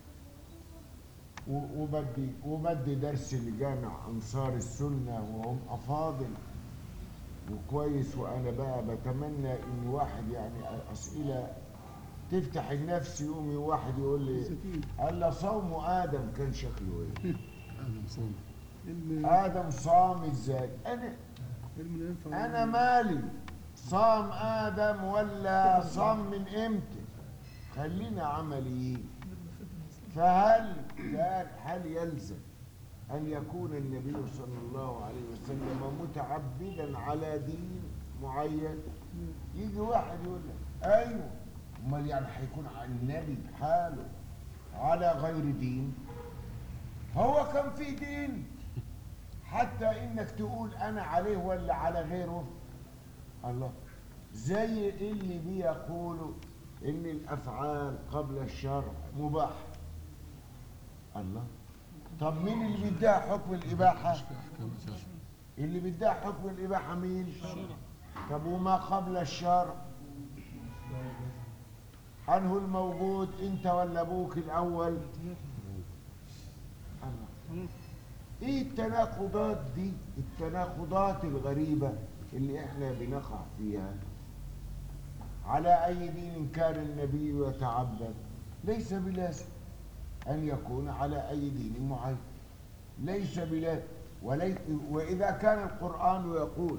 و- وبدي وبدي درس لجامع انصار السنه وهم افاضل وكويس وانا بقى بتمنى ان واحد يعني اسئله تفتح النفس يقوم واحد يقول لي ستين الا صوم ادم كان شكله ايه أهلا صوم علم ادم صام ازاي انا علم لا ينفع انا مالي صام ادم ولا صام من امتى خلينا عمليين فهل كان هل يلزم ان يكون النبي صلى الله عليه وسلم متعبدا على دين معين يجي واحد يقول لك ايوه امال يعني هيكون على النبي بحاله على غير دين هو كان في دين حتى انك تقول انا عليه ولا على غيره الله زي اللي بيقولوا ان الافعال قبل الشرع مباحه الله طب مين اللي بيديها حكم الاباحه في أحكام أساسا اللي بيديها حكم الاباحه مين طب وما قبل الشرع عنه الموجود انت ولا ابوك الاول الله ايه التناقضات دي التناقضات الغريبة اللي احنا بنقع فيها على اي دين كان النبي يتعبد ليس بلازم ان يكون على اي دين معين ليس بلازم ولي واذا كان القرآن يقول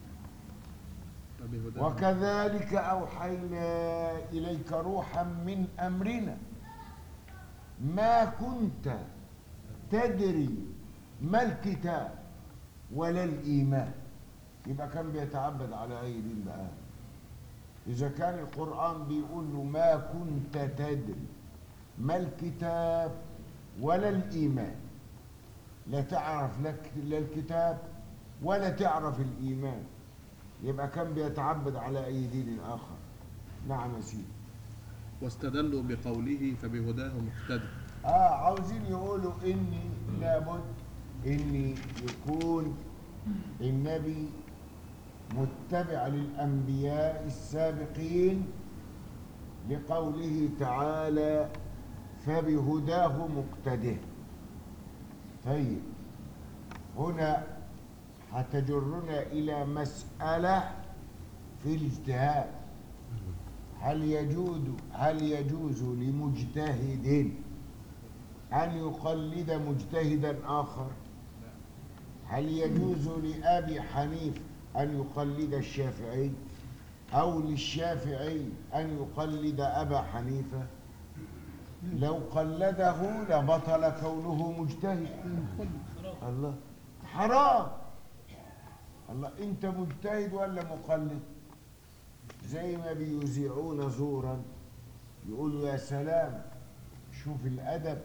فبهداه وكذلك أوحينا إليك روحا من أمرنا ما كنت تدري ما الكتاب ولا الإيمان يبقى كان بيتعبد على أي دين بقى إذا كان القرآن بيقول له ما كنت تدري ما الكتاب ولا الإيمان لا تعرف لك لا الكتاب ولا تعرف الإيمان يبقى كان بيتعبد على أي دين آخر نعم يا سيدي واستدلوا بقوله فبهداه مقتدى اه عاوزين يقولوا اني لابد ان يكون النبي متبع للانبياء السابقين لقوله تعالى فبهداه مقتده طيب هنا هتجرنا الى مساله في الاجتهاد هل يجوز هل يجوز لمجتهد أن يقلد مجتهدا آخر هل يجوز لأبي حنيف أن يقلد الشافعي أو للشافعي أن يقلد أبا حنيفة لو قلده لبطل كونه مجتهد الله حرام الله أنت مجتهد ولا مقلد زي ما بيذيعون زورا يقولوا يا سلام شوف الأدب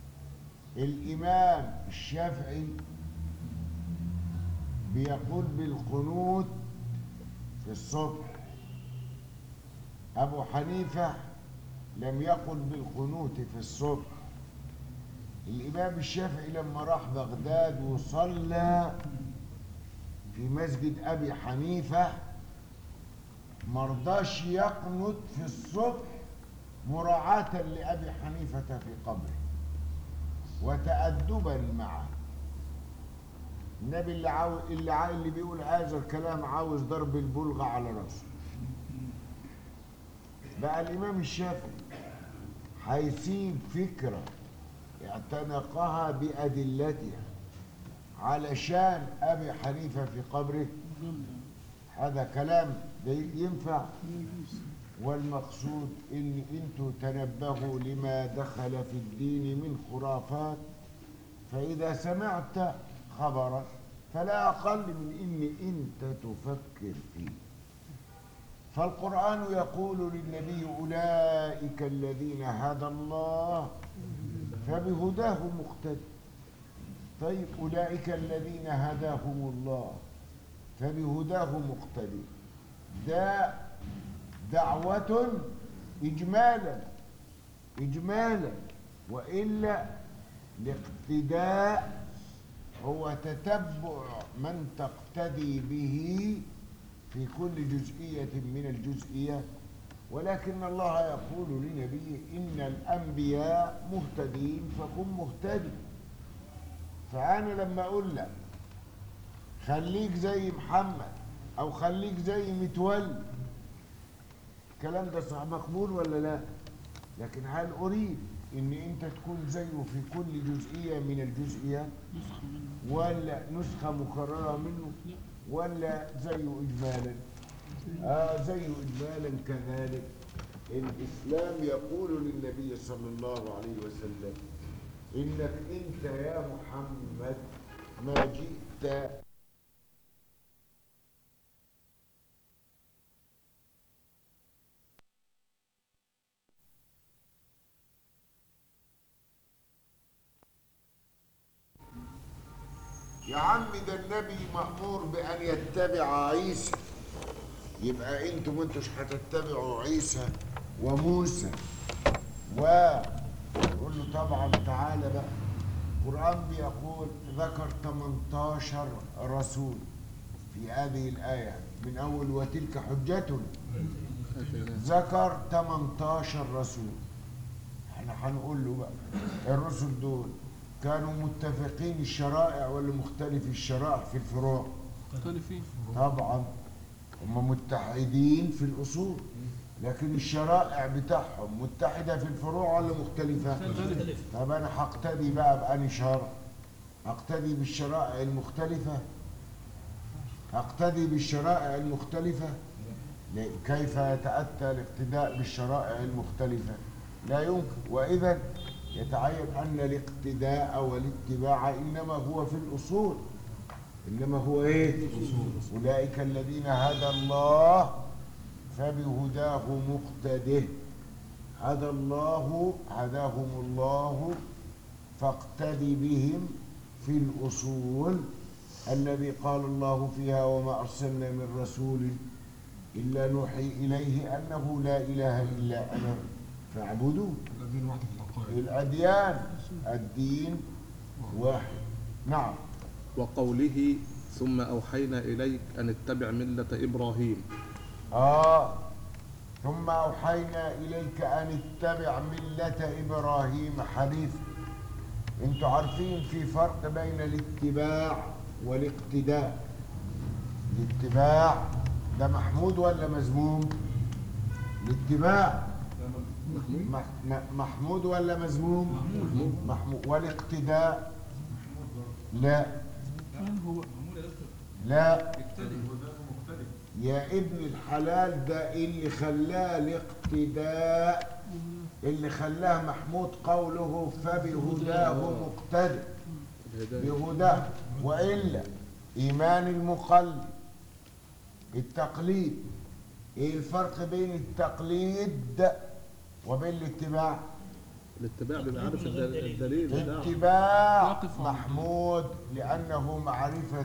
الإمام الشافعي بيقول بالقنوت في الصبح أبو حنيفة لم يقل بالقنوت في الصبح الإمام الشافعي لما راح بغداد وصلى في مسجد أبي حنيفة مرضاش يقنط في الصبح مراعاة لأبي حنيفة في قبره وتأدبا معه النبي اللي عاو... اللي, عا... اللي بيقول هذا الكلام عاوز ضرب البلغة على راسه بقى الإمام الشافعي هيسيب فكرة اعتنقها بأدلتها علشان أبي حنيفة في قبره هذا كلام ده ينفع والمقصود ان انتوا تنبهوا لما دخل في الدين من خرافات فاذا سمعت خبرا فلا اقل من ان انت تفكر فيه فالقران يقول للنبي اولئك الذين هدى الله فبهداه مقتدي طيب اولئك الذين هداهم الله فبهداه مقتدي ده دعوة إجمالا إجمالا وإلا الاقتداء هو تتبع من تقتدي به في كل جزئية من الجزئيات ولكن الله يقول لنبيه إن الأنبياء مهتدين فكن مهتدي فأنا لما أقول لك خليك زي محمد أو خليك زي متولي الكلام ده صح مقبول ولا لا لكن هل اريد ان انت تكون زيه في كل جزئيه من الجزئيات نسخة منه ولا نسخه مكرره منه ولا زيه اجمالا اه زيه اجمالا كذلك الاسلام يقول للنبي صلى الله عليه وسلم انك انت يا محمد ما جئت يا عم ده النبي مأمور بأن يتبع عيسى يبقى انتوا ما انتوش هتتبعوا عيسى وموسى و يقول له طبعا تعالى بقى القرآن بيقول ذكر 18 رسول في هذه الآية من أول وتلك حجتنا ذكر 18 رسول احنا هنقول له بقى الرسل دول كانوا متفقين الشرائع ولا مختلف الشرائع في الفروع مختلفين طبعا هم متحدين في الأصول لكن الشرائع بتاعهم متحدة في الفروع ولا مختلفة؟ طب أنا هقتدي بقى بأني شرع أقتدي بالشرائع المختلفة أقتدي بالشرائع المختلفة لا، كيف يتأتى الاقتداء بالشرائع المختلفة لا يمكن وإذا يتعين أن الاقتداء والاتباع إنما هو في الأصول إنما هو إيه؟ أولئك الذين هدى الله فبهداه مقتده هدى الله هداهم الله فاقتدي بهم في الأصول الذي قال الله فيها وما أرسلنا من رسول إلا نوحي إليه أنه لا إله إلا أنا فاعبدوه الذين واحد في العقائد الأديان الدين واحد نعم وقوله ثم أوحينا إليك أن اتبع ملة إبراهيم آه ثم أوحينا إليك أن اتبع ملة إبراهيم حديث انتوا عارفين في فرق بين الاتباع والاقتداء الاتباع ده محمود ولا مذموم الاتباع مح- م- محمود ولا مذموم محمود والاقتداء لا فين هو لا يقتدي مقتدي يا ابن الحلال ده اللي خلاه الاقتداء اللي خلاه محمود قوله فبهداه مقتدى الهداية بهداه والا ايمان المقلد التقليد ايه الفرق بين التقليد وبين الاتباع الاتباع بيبقى عارف الدل- الدليل بتاعه الاتباع يقف على محمود لأنه معرفة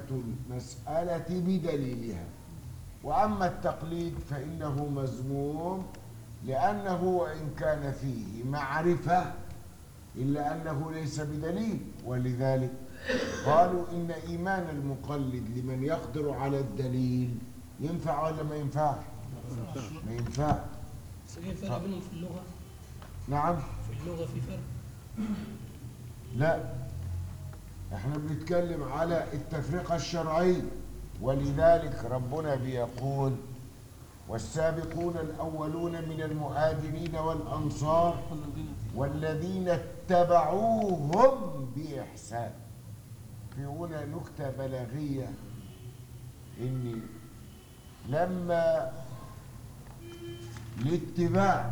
المسألة بدليلها وأما التقليد فإنه مذموم لأنه وإن كان فيه معرفة إلا أنه ليس بدليل ولذلك قالوا إن إيمان المقلد لمن يقدر على الدليل ينفع ولا ما ينفعش؟ ما ينفع بس في فرق بينهم في اللغة نعم في اللغة في فرق لا احنا بنتكلم على التفرقة الشرعية ولذلك ربنا بيقول والسابقون الأولون من المهاجرين والأنصار والذين اتبعوهم بإحسان في هنا نكتة بلاغية إن لما الاتباع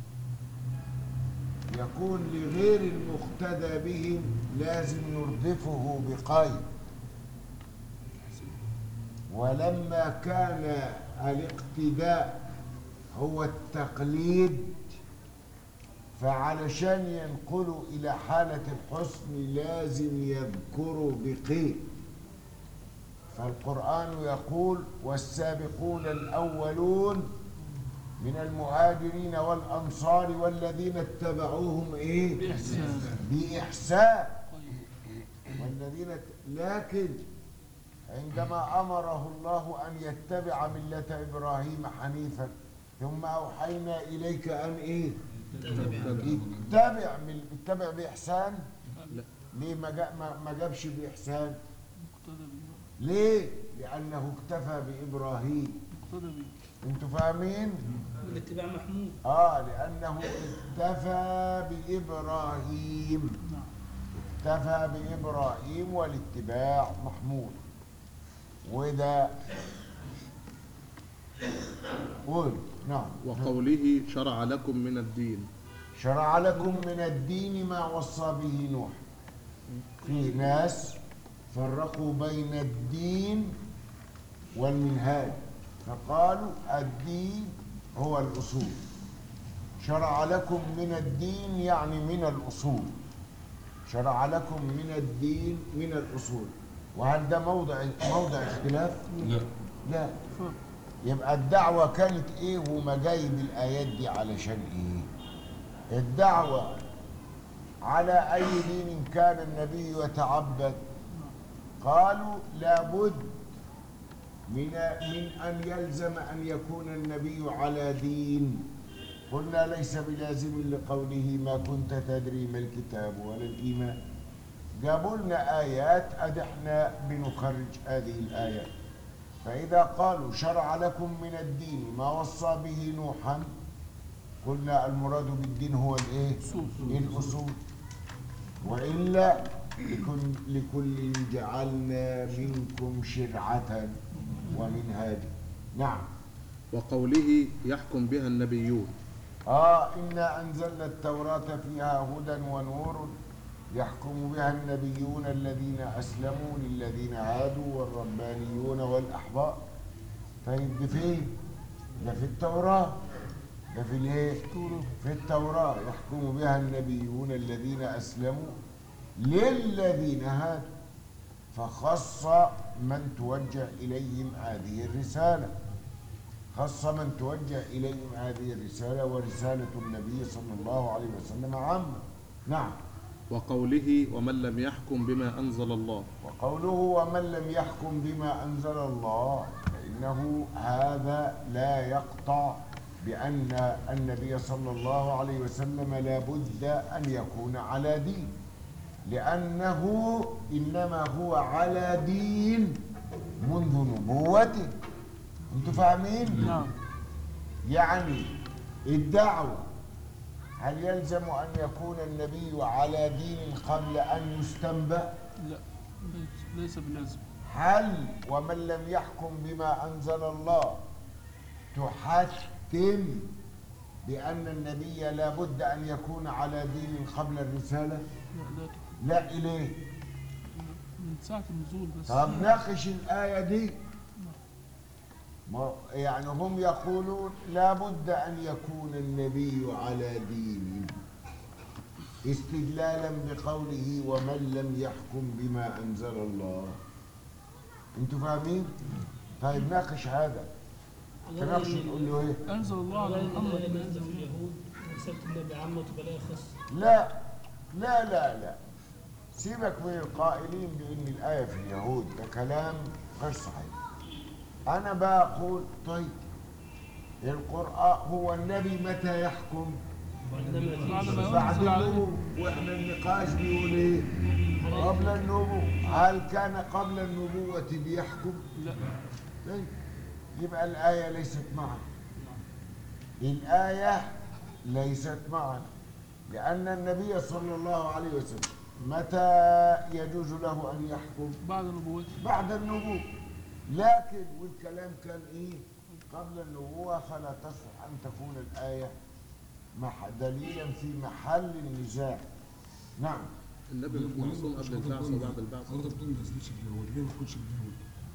يكون لغير المقتدى بهم لازم نردفه بقيد ولما كان الاقتداء هو التقليد فعلشان ينقلوا إلى حالة الحسن لازم يذكروا بقيد فالقرآن يقول والسابقون الأولون من المهاجرين والأنصار والذين اتبعوهم إيه؟ بإحسان. بإحسان والذين لكن عندما أمره الله أن يتبع ملة إبراهيم حنيفا ثم أوحينا إليك أن إيه؟ اتبع مل... اتبع بإحسان لا. ليه ما, جا... ما... ما جابش بإحسان مقتدى به ليه؟ لأنه اكتفى بإبراهيم مقتدى به انتوا فاهمين؟ والاتباع محمود اه لأنه اكتفى بإبراهيم نعم اكتفى بإبراهيم والاتباع محمود وده قول نعم وقوله شرع لكم من الدين شرع لكم من الدين ما وصى به نوح في ناس فرقوا بين الدين والمنهاج فقالوا الدين هو الأصول شرع لكم من الدين يعني من الأصول شرع لكم من الدين من الأصول وهل ده موضع موضع اختلاف؟ لا لا يبقى الدعوة كانت ايه وما جايب الآيات دي علشان ايه الدعوة على أي دين كان النبي يتعبد قالوا لابد من من أن يلزم أن يكون النبي على دين قلنا ليس بلازم لقوله ما كنت تدري ما الكتاب ولا الإيمان جابوا لنا آيات أد احنا بنخرج هذه الآيات فإذا قالوا شرع لكم من الدين ما وصى به نوحا قلنا المراد بالدين هو الايه؟ الأصول وإلا لكل, لكل جعلنا منكم شرعة ومنهاجا نعم وقوله يحكم بها النبيون آه إنا أنزلنا التوراة فيها هدى ونور يحكم بها النبيون الذين أسلموا للذين هادوا والربانيون والأحبار طيب ده فين؟ ده في التوراة ده في الايه؟ في التوراة يحكم بها النبيون الذين أسلموا للذين هادوا فخص من توجه إليهم هذه الرسالة خص من توجه إليهم هذه الرسالة ورسالة النبي صلى الله عليه وسلم عامة نعم وقوله ومن لم يحكم بما أنزل الله وقوله ومن لم يحكم بما أنزل الله فإنه هذا لا يقطع بأن النبي صلى الله عليه وسلم لا بد أن يكون على دين لأنه إنما هو على دين منذ نبوته أنتوا فاهمين؟ نعم يعني الدعوة هل يلزم أن يكون النبي على دين قبل أن يستنبأ؟ لا ليس- ليس بلازم هل ومن لم يحكم بما أنزل الله تحتم بأن النبي لا بد أن يكون على دين قبل الرسالة؟ لا لا تكون. لا إليه من ساعة النزول بس طب ناقش الآية دي ما- يعني هم يقولون لا بد أن يكون النبي على دين استدلالا بقوله ومن لم يحكم بما أنزل الله انتوا فاهمين؟ طيب ناقش هذا تناقش تقول له ايه أنزل الله على غير محمد الآية ما نزل أنزل في اليهود ورسالة النبي عامة وتبقى الآية خاصة لا لا لا لا سيبك من القائلين بان الايه في اليهود ده كلام غير صحيح انا بقول طيب القران هو النبي متى يحكم وعندما بعد تيجي ما بعد ينزل عليه النبوة واحنا النقاش بيقول ايه قبل النبوة هل كان قبل النبوة بيحكم لا طيب يبقى الآية ليست معنا الآية ليست معنا لأن النبي صلى الله عليه وسلم متى يجوز له أن يحكم بعد نبوته بعد النبوة لكن والكلام كان إيه قبل النبوة فلا تصح أن تكون الآية مح- دليلا في محل النزاع نعم النبي مش معصوم قبل البعث وبعد البعث حضرتك بتقول ما يثبتش باليهود ليه ما تكونش باليهود؟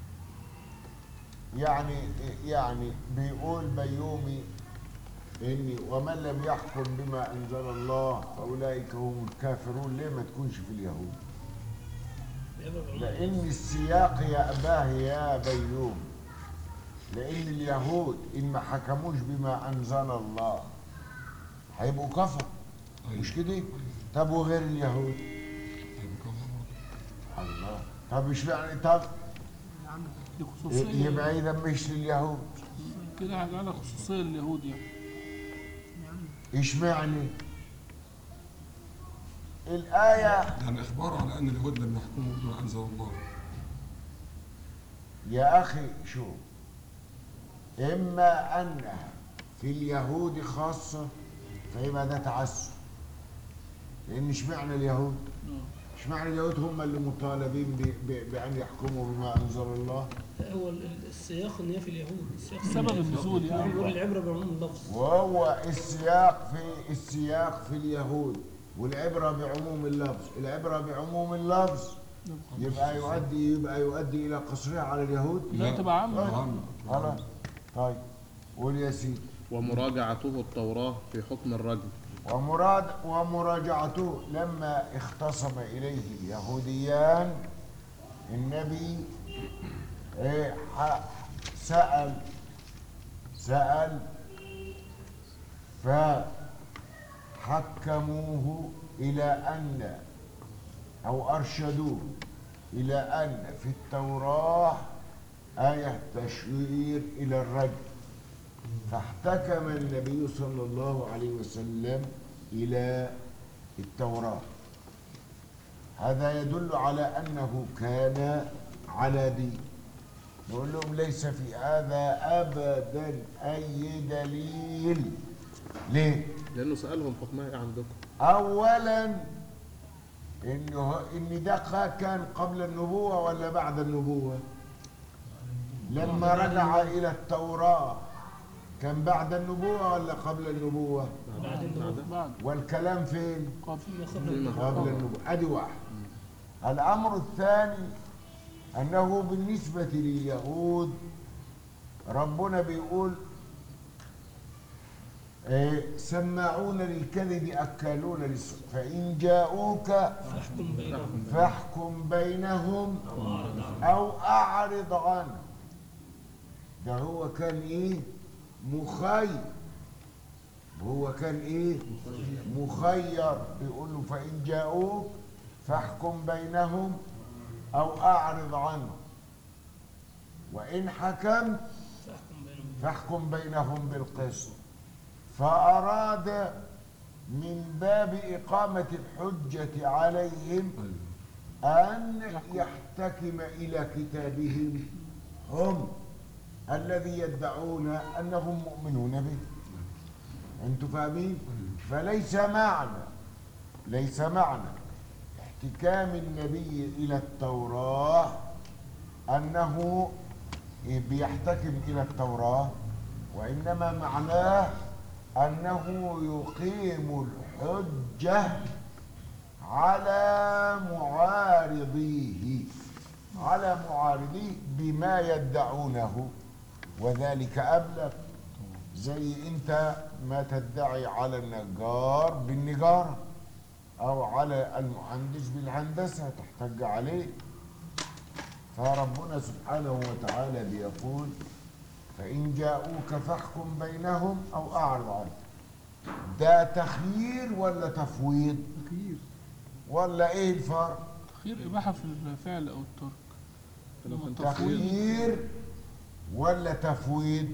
يعني يعني بيقول بيومي اني ومن لم يحكم بما انزل الله فاولئك هم الكافرون ليه ما تكونش في اليهود لان السياق يأباه يا بيوم لان اليهود ان ما حكموش بما انزل الله هيبقوا كفر مش كده طب وغير اليهود هيبقى كفر برضه. الله طب مش معنى طب دي خصوصية يبقى اذا مش لليهود كده هيجعلها خصوصية لليهود يعني اشمعنى الآية يعني اخبار على ان اليهود لم يحكموا بما انزل الله يا أخي شوف إما أنها في اليهود خاصة فيبقى ده تعسف لأن اشمعنى اليهود؟ اشمعنى اليهود هم اللي مطالبين ب- ب- بأن يحكموا بما أنزل الله؟ هو ال- السياق ان هي في اليهود السياق في سبب اليهود. النزول يعني. يقول العبره بعموم اللفظ وهو السياق في السياق في اليهود والعبرة بعموم اللفظ العبرة بعموم اللفظ يبقى يؤدي يبقى يؤدي إلى قصرها على اليهود لا تبقى عامة عامة. خلاص طيب قول يا سيدي ومراجعته التوراة في حكم الرجم ومراد ومراجعته لما اختصم إليه اليهوديان النبي إيه، ح- سأل سأل فحكموه إلى أن أو أرشدوه إلى أن في التوراة آية تشوير إلى الرجل فاحتكم النبي صلى الله عليه وسلم إلى التوراة هذا يدل على أنه كان على دين نقول لهم ليس في هذا أبدا أي دليل ليه؟ لأنه سألهم حكمها إيه عندكم أولا إنه إن ده كان قبل النبوة ولا بعد النبوة؟ لما رجع إلى التوراة كان بعد النبوة ولا قبل النبوة؟ بعد النبوة بعد والكلام فين؟ قبل فيما قبل فيما النبوة. قبل النبوة أدي واحد الأمر الثاني أنه بالنسبة لليهود ربنا بيقول إيه، سماعون للكذب أكالون للسوء فإن جاءوك فاحكم بينهم فاحكم بينهم أو أعرض عنه ده هو كان إيه مخير هو كان إيه مخير بيقول له فإن جاءوك فاحكم بينهم أو أعرض عنه وإن حكمت فاحكم بينهم فاحكم بينهم بالقسط فأراد من باب إقامة الحجة عليهم أن يحتكم إلى كتابهم هم الذي يدعون أنهم مؤمنون به أنتم فاهمين؟ فليس معنى ليس معنى احتكام النبي إلى التوراة أنه بيحتكم إلى التوراة وإنما معناه أنه يقيم الحجة على معارضيه على معارضيه بما يدعونه وذلك أبلغ زي أنت ما تدعي على النجار بالنجارة أو على المهندس بالهندسة تحتج عليه فربنا سبحانه وتعالى بيقول فإن جاءوك فاحكم بينهم أو أعرض عنهم ده تخيير ولا تفويض تخيير ولا إيه الفرق تخيير إباحة في الفعل أو الترك لو كان تفويض. تخيير ولا تفويض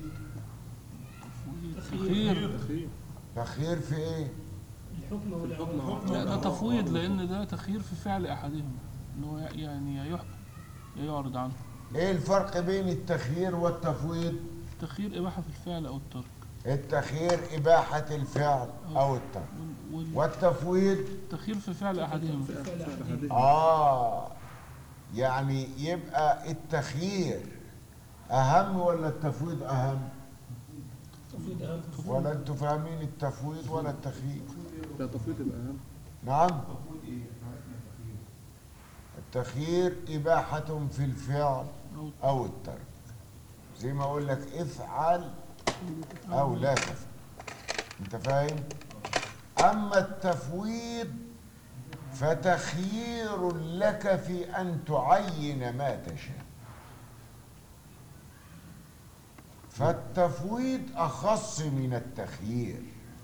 تخيير تخيير تخيير في إيه الحكم ولا الحكم لا ده تفويض لأن ده تخيير في فعل أحدهما إن هو يعني يا يحكم يا يعرض عنه إيه الفرق بين التخيير والتفويض تخيير إباحة في الفعل أو الترك التخيير إباحة الفعل أو الترك وال- وال- والتفويض والتخيير في فعل أحدهما آه يعني يبقى التخيير أهم ولا التفويض أهم تفويض أهم ولا أنتوا فاهمين التفويض ولا التخيير لا تفويض يبقى اهم نعم المفروض ايه؟ عرفنا التخيير التخيير إباحة في الفعل أو أو الترك زي ما أقول لك افعل أو لا تفعل أنت فاهم؟ أما التفويض فتخيير لك في أن تعين ما تشاء فالتفويض أخص من التخيير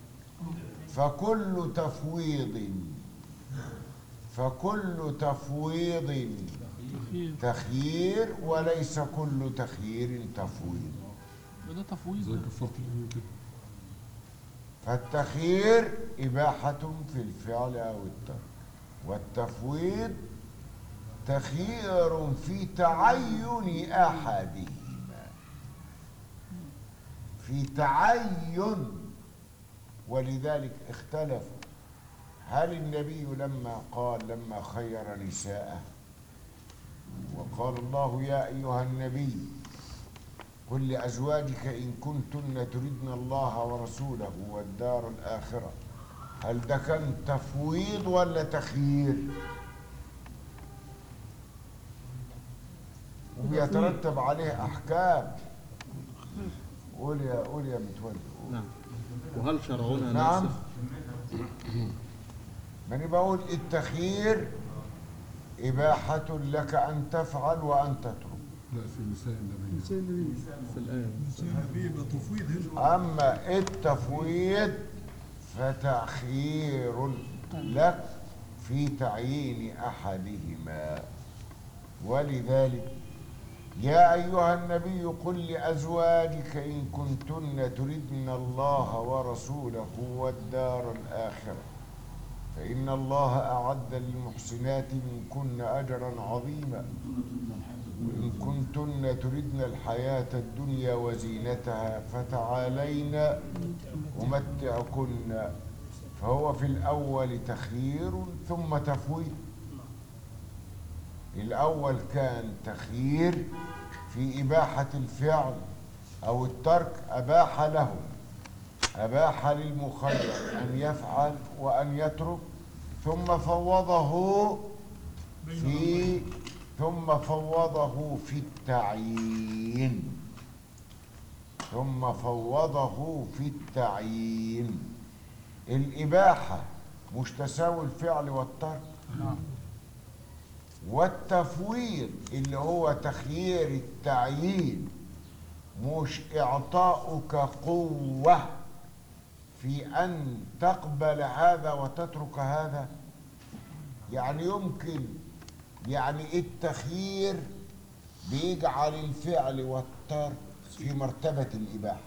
فكل تفويض فكل تفويض تخيير تخيير وليس كل تخيير تفويض وده تفويض زي كفارة اليمين كده فالتخيير إباحة في الفعل أو الترك والتفويض تخيير في تعين أحدهما في تعين ولذلك اختلفوا هل النبي لما قال لما خير نساءه وقال الله يا أيها النبي قل لأزواجك إن كنتن تردن الله ورسوله والدار الآخرة هل ده كان تفويض ولا تخيير وبيترتب عليه أحكام قول يا قول يا متولي نعم وهل شرعنا نعم ناسخ ما أنا بقول التخيير إباحة لك أن تفعل وأن تترك لا في نساء النبي إنسان النبي في الآية أما التفويض فتخيير لك في تعيين أحدهما ولذلك يا أيها النبي قل لأزواجك إن كنتن تردن الله ورسوله والدار الآخرة فإن الله أعد للمحسنات منكن أجرا عظيما وإن كنتن تردن الحياة الدنيا وزينتها فتعالين أمتعكن فهو في الأول تخيير ثم تفويض الأول كان تخيير في إباحة الفعل أو الترك أباح له أباح للمخير أن يفعل وأن يترك ثم فوضه في ثم فوضه في التعيين ثم فوضه في التعيين الإباحة مش تساوي الفعل والترك نعم والتفويض اللي هو تخيير التعيين مش إعطاؤك قوة في أن تقبل هذا وتترك هذا يعني يمكن يعني التخيير بيجعل الفعل والترك في مرتبة الإباحة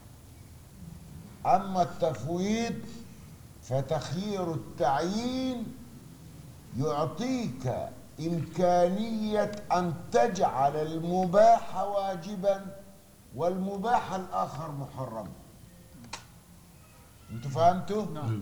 أما التفويض فتخيير التعيين يعطيك إمكانية أن تجعل المباح واجبا والمباح الآخر محرما انتوا فهمتوا؟ نعم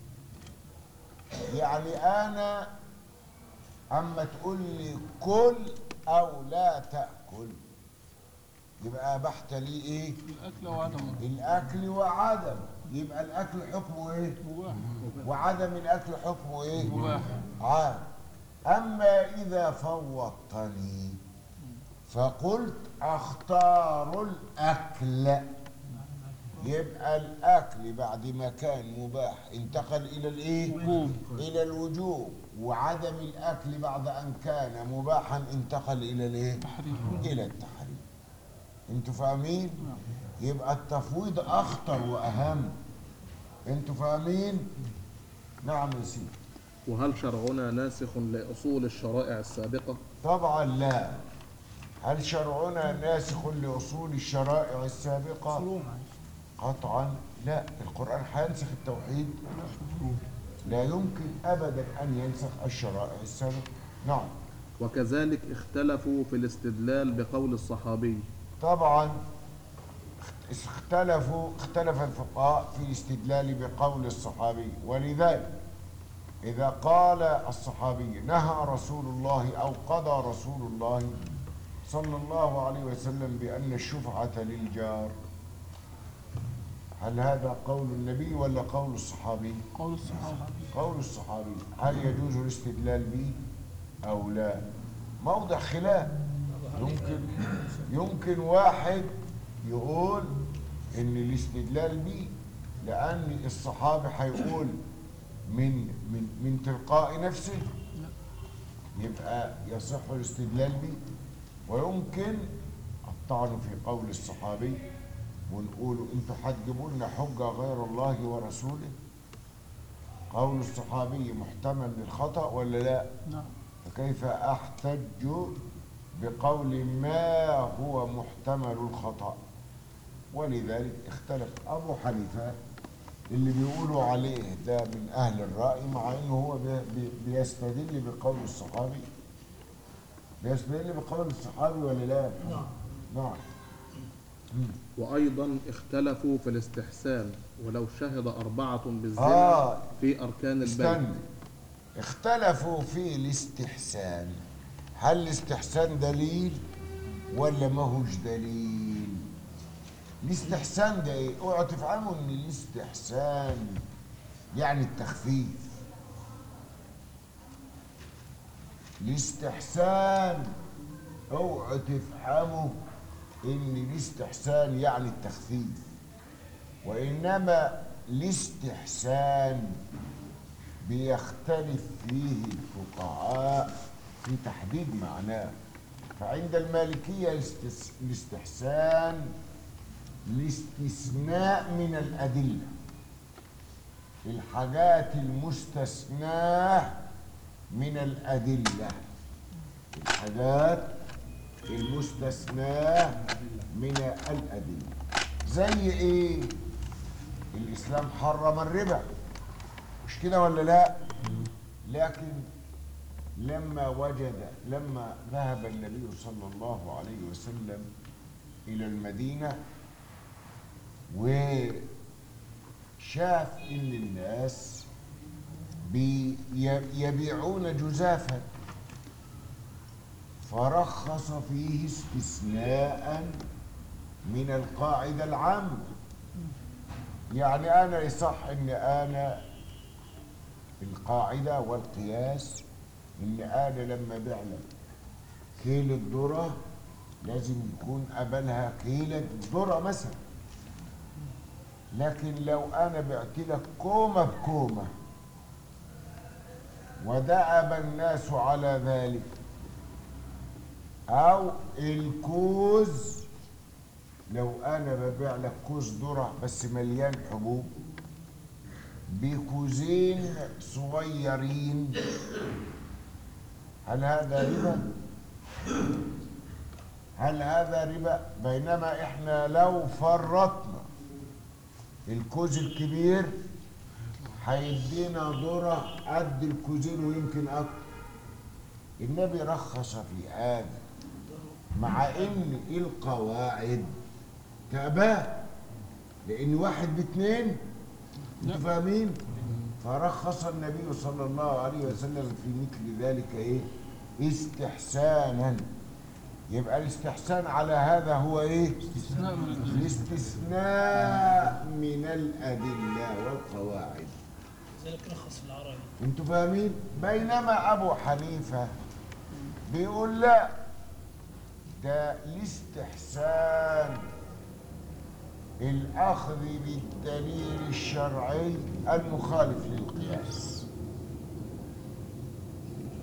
يعني أنا أما تقول لي كل أو لا تأكل يبقى أبحت لي إيه؟ الأكل وعدم الأكل وعدم يبقى الأكل حكمه إيه؟ مباح وعدم الأكل حكمه إيه؟ مباح عام أما إذا فوضتني فقلت أختار الأكل يبقى الأكل بعد ما كان مباح انتقل إلى الإيه؟ وجوب. إلى الوجوب وعدم الأكل بعد أن كان مباحا انتقل إلى الإيه؟ تحريم إلى التحريم انتوا فاهمين يبقى التفويض اخطر واهم انتوا فاهمين نعم يا سيدي وهل شرعنا ناسخ لأصول الشرائع السابقة طبعا لا هل شرعنا ناسخ لاصول الشرائع السابقه قطعا لا القران هينسخ التوحيد لا يمكن ابدا ان ينسخ الشرائع السابقه نعم وكذلك اختلفوا في الاستدلال بقول الصحابي طبعا اختلفوا اختلف الفقهاء في الاستدلال بقول الصحابي ولذلك إذا قال الصحابي نهى رسول الله أو قضى رسول الله صلى الله عليه وسلم بأن الشفعة للجار هل هذا قول النبي ولا قول الصحابي؟ قول الصحابة قول الصحابي هل يجوز الاستدلال به أو لا؟ موضع خلاف يمكن يمكن واحد يقول ان الاستدلال به لان الصحابي هيقول من من من تلقاء نفسه يبقى يصح الاستدلال به ويمكن الطعن في قول الصحابي ونقول انتوا هتجيبوا لنا حجه غير الله ورسوله قول الصحابي محتمل للخطا ولا لا؟ نعم فكيف احتج بقول ما هو محتمل الخطأ ولذلك اختلف أبو حنيفة اللي بيقولوا عليه ده من أهل الرأي مع إنه هو بي- بي- بيستدل بقول الصحابي بيستدل بقول الصحابي ولا لا؟ نعم نعم وأيضا اختلفوا في الاستحسان ولو شهد أربعة بالزنا آه في أركان البيت استنى اختلفوا في الاستحسان هل الاستحسان دليل ولا ما هوش دليل الاستحسان ده ايه اوعوا تفهموا ان الاستحسان يعني التخفيف الاستحسان اوعوا تفهموا ان الاستحسان يعني التخفيف وانما الاستحسان بيختلف فيه الفقهاء في تحديد معناه فعند المالكية الاستس- الاستحسان الاستثناء من الأدلة الحاجات المستثناة من الأدلة الحاجات المستثناة من الأدلة زي إيه؟ الإسلام حرم الربا مش كده ولا لا لكن لما وجد لما ذهب النبي صلى الله عليه وسلم إلى المدينة وشاف إن الناس بي- يبيعون جزافا فرخص فيه استثناء من القاعدة العامة يعني أنا يصح إن أنا القاعدة والقياس إن أنا لما أبيع لك كيلة ذرة لازم يكون قبلها كيلة ذرة مثلا لكن لو أنا بعت لك كومة بكومة ودأب الناس على ذلك أو الكوز لو أنا ببيع لك كوز ذرة بس مليان حبوب بكوزين صغيرين هل هذا ربا؟ هل هذا ربا؟ بينما احنا لو فرطنا الكوز الكبير هيدينا ذرة قد الكوزين ويمكن أكتر النبي رخص في هذا مع ان القواعد تأباه لان واحد باتنين انتوا فاهمين فرخص النبي صلى الله عليه وسلم في مثل ذلك ايه استحسانا يبقى الاستحسان على هذا هو ايه استثناء من الأدلة الاستثناء من الادله والقواعد ذلك رخص في العربي انتوا فاهمين بينما ابو حنيفه بيقول لا ده الاستحسان الاخذ بالدليل الشرعي المخالف للقياس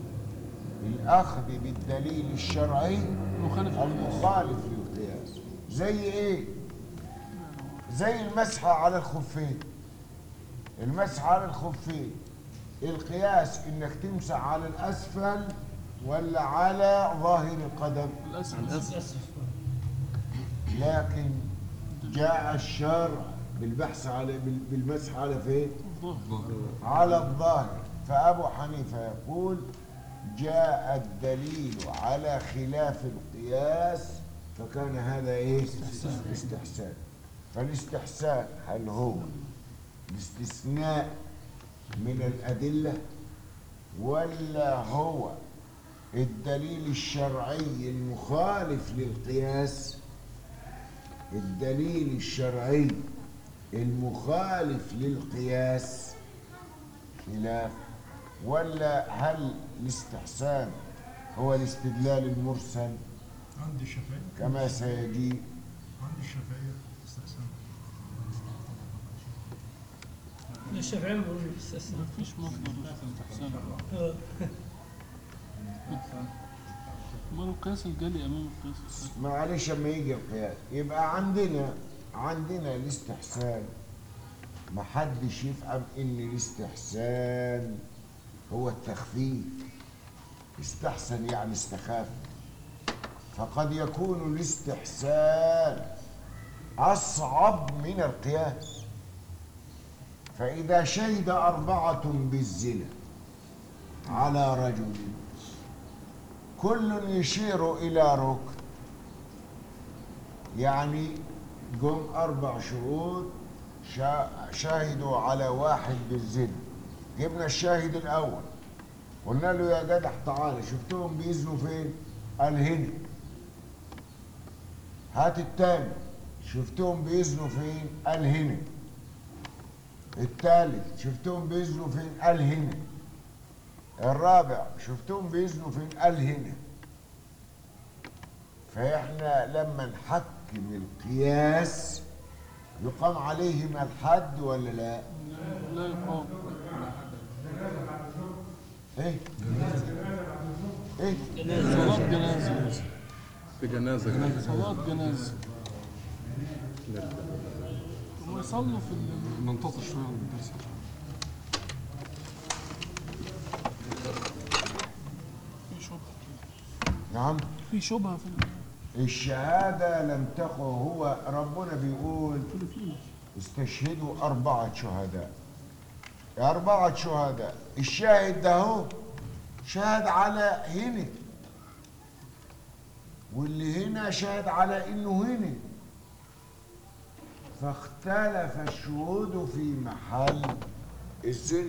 الاخذ بالدليل الشرعي مخالف للقياس المخالف للقياس زي ايه زي المسح على الخفين المسح على الخفين القياس انك تمسح على الاسفل ولا على ظاهر القدم للاسف للأسف لكن جاء الشرع بالبحث على بال- بالمسح على فين على الظاهر فأبو حنيفة يقول جاء الدليل على خلاف القياس فكان هذا ايه استحسان فالاستحسان هل هو الاستثناء من الأدلة ولا هو الدليل الشرعي المخالف للقياس الدليل الشرعي المخالف للقياس خلاف ولا هل الاستحسان هو الاستدلال المرسل عندي الشافعية كما سيجيء عندي الشافعية استحسان الشافعي ما بيقولوش بالاستثناء مفيش مصدر للاستحسان آه. امال القياس الجلي امام القياس الخفي معلش اما يجي القياس يبقى عندنا عندنا الاستحسان ما حدش يفهم ان الاستحسان هو التخفيف استحسن يعني استخاف فقد يكون الاستحسان اصعب من القياس فاذا شهد اربعه بالزنا على رجل كل يشير الى ركن يعني جم أربع شهود شا- شاهدوا على واحد بالزنا جبنا الشاهد الأول قلنا له يا جدع تعالى شفتهم بيزنوا فين؟ قال هنا هات التاني شفتهم بيزنوا فين؟ قال هنا التالت شفتهم بيزنوا فين؟ قال هنا الرابع شفتهم بيزنوا فين؟ قال هنا فاحنا لما نحكم القياس يقام عليهم الحد ولا لا؟ لا يقام ايه؟ ايه؟ صلاة جنازة في جنازة كده. صلاة جنازة هم يصلوا في ال- ننتظر شويه عن الدرس في شبهة نعم في شبهة في ال- الشهادة لم تقع هو ربنا بيقول استشهدوا أربعة شهداء أربعة شهداء الشاهد ده هو شاهد على هنا واللي هنا شاهد على إنه هنا فاختلف الشهود في محل الزنا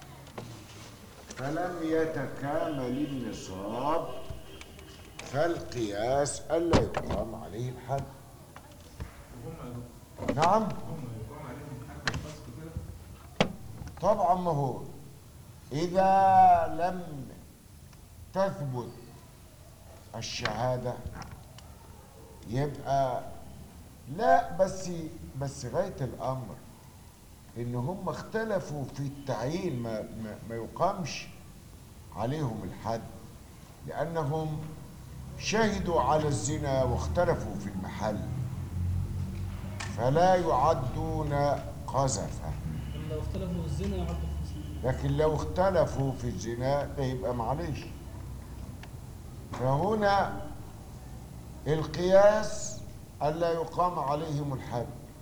فلم يتكامل النصاب فالقياس ألا يقام عليه الحد نعم طبعا ما هو إذا لم تثبت الشهادة يبقى لا بس بس غاية الأمر إن هم اختلفوا في التعيين ما, ما, ما يقامش عليهم الحد لأنهم شهدوا على الزنا واختلفوا في المحل فلا يعدون قذفا لو اختلفوا في الزنا يعدوا في الزنا لكن لو اختلفوا في الزنا ده يبقى معلش فهنا القياس ألا يقام عليهم الحد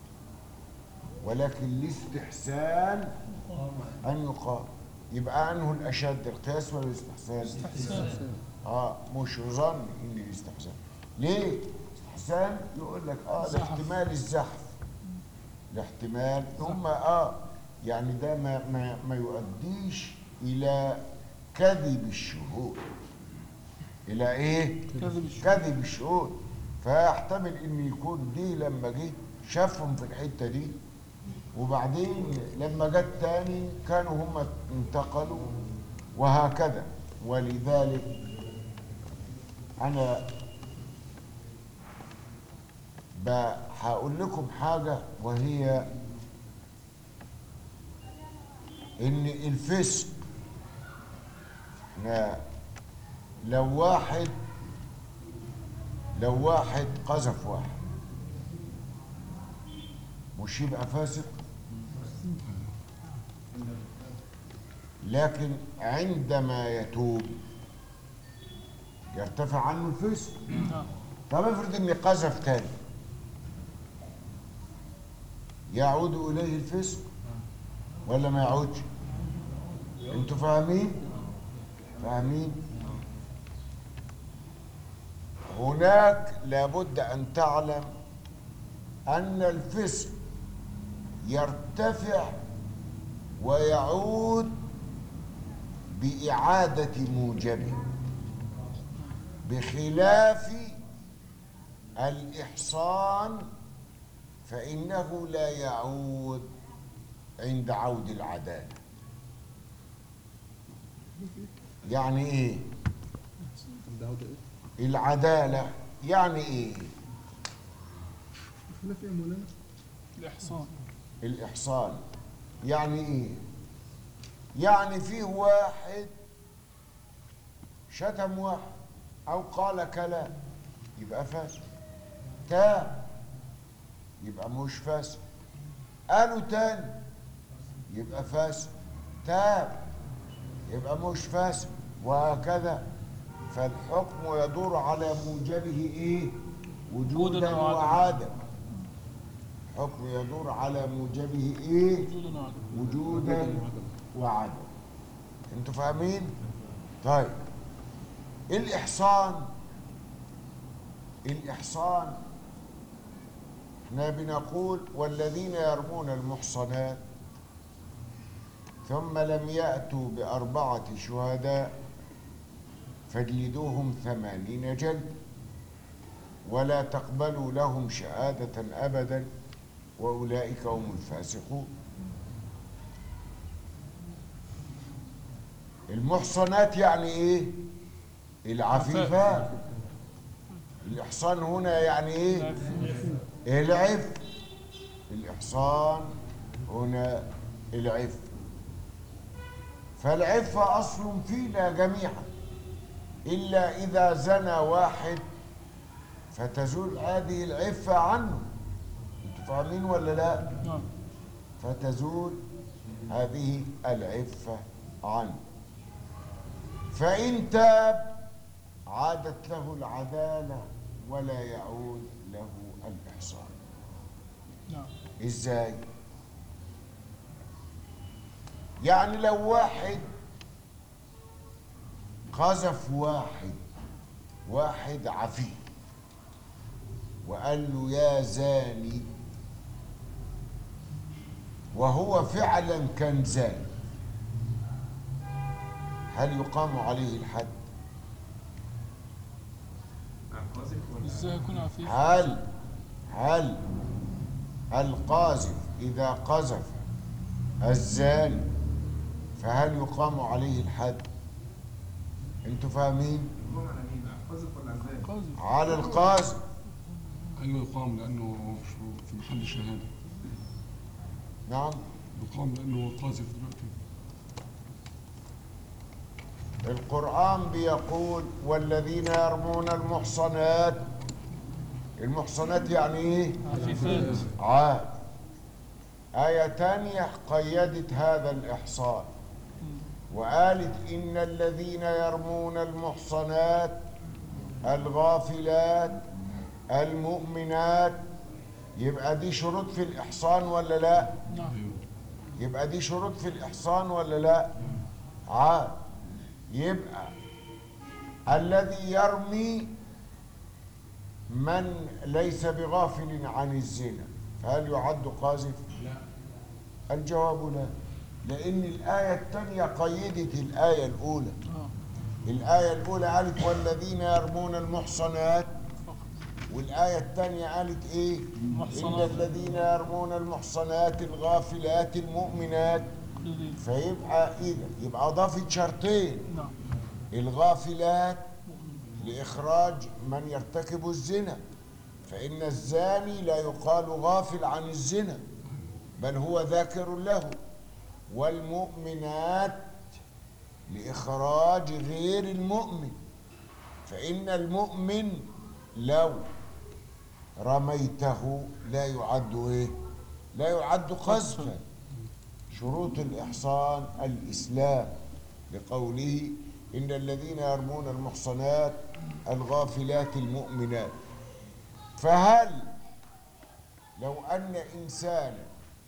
ولكن الاستحسان أن يقام يبقى أنه الأشد القياس ولا الاستحسان؟ اه مش يظن ان الاستحسان ليه الاستحسان يقول لك اه زحف. لاحتمال الزحف لاحتمال هم اه يعني ده ما ما, ما يؤديش الى كذب الشهود الى ايه كذب الشهود. كذب الشهود فيحتمل ان يكون دي لما جه شافهم في الحته دي وبعدين لما جت تاني كانوا هم انتقلوا وهكذا ولذلك انا ب- هقول لكم حاجه وهي ان الفسق احنا لو واحد لو واحد قذف واحد مش يبقى فاسق لكن عندما يتوب يرتفع عنه الفسق نعم طب افرض اني قذف تاني يعود اليه الفسق ولا ما يعودش انتوا فاهمين فاهمين هناك لابد ان تعلم ان الفسق يرتفع ويعود باعاده موجبه بخلاف الإحصان فإنه لا يعود عند عود العدالة يعني إيه؟ ده هو ده إيه؟ العدالة يعني إيه؟ خلاف ايه يا مولانا؟ الإحصان الإحصان يعني إيه؟ يعني فيه واحد شتم واحد أو قال كلام يبقى فاسد تاب يبقى مش فاسد قالوا تاني يبقى فاسد تاب يبقى مش فاسد وهكذا فالحكم يدور على موجبه ايه وجودا وجوداً وعدماً. وعدم الحكم يدور على موجبه ايه وجودا وعدما وجودا وعدم انتوا فاهمين طيب الاحصان الاحصان احنا بنقول والذين يرمون المحصنات ثم لم يأتوا بأربعة شهداء فاجلدوهم ثمانين جلد ولا تقبلوا لهم شهادة أبدا وأولئك هم الفاسقون المحصنات يعني ايه العفيفات الإحصان هنا يعني ايه العف الإحصان هنا العف فالعفة أصل فينا جميعا إلا إذا زنى واحد فتزول هذه العفة عنه انتوا فاهمين ولا لا نعم فتزول هذه العفة عنه فإن تاب عادت له العدالة ولا يعود له الإحصان نعم ازاي يعني لو واحد قذف واحد واحد عفيف وقال له يا زاني وهو فعلا كان زاني هل يقام عليه الحد قاذف ولا ازاي يكون عفيف هل هل القاذف إذا قذف الزاني فهل يقام عليه الحد انتوا فاهمين يقوم على مين؟ قاذف ولا عزاب؟ قاذف على القاذف ايوه يقام لانه في- في محل شهاده نعم يقام لانه قاذف دلوقتي القرآن بيقول والذين يرمون المحصنات المحصنات يعني ايه عفيفات عاد آية تانية قيدت هذا الإحصان وقالت إن الذين يرمون المحصنات الغافلات المؤمنات يبقى دي شروط في الإحصان ولا لا نعم يبقى دي شروط في الإحصان ولا لا عاد يبقى الذي يرمي من ليس بغافل عن الزنا فهل يعد قاذف لا الجواب لا لأن الآية الثانية قيدت الآية الأولى اه الآية الأولى قالت والذين يرمون المحصنات والآية الثانية قالت إيه؟ إن محصنات. الذين يرمون المحصنات الغافلات المؤمنات كل دي فيبقى إذا يبقى أضافت شرطين نعم الغافلات لإخراج من يرتكب الزنا فإن الزاني لا يقال غافل عن الزنا بل هو ذاكر له والمؤمنات لإخراج غير المؤمن فإن المؤمن لو رميته لا يعد إيه لا يعد قذفا شروط الإحصان الإسلام لقوله إن الذين يرمون المحصنات الغافلات المؤمنات فهل لو أن إنسانا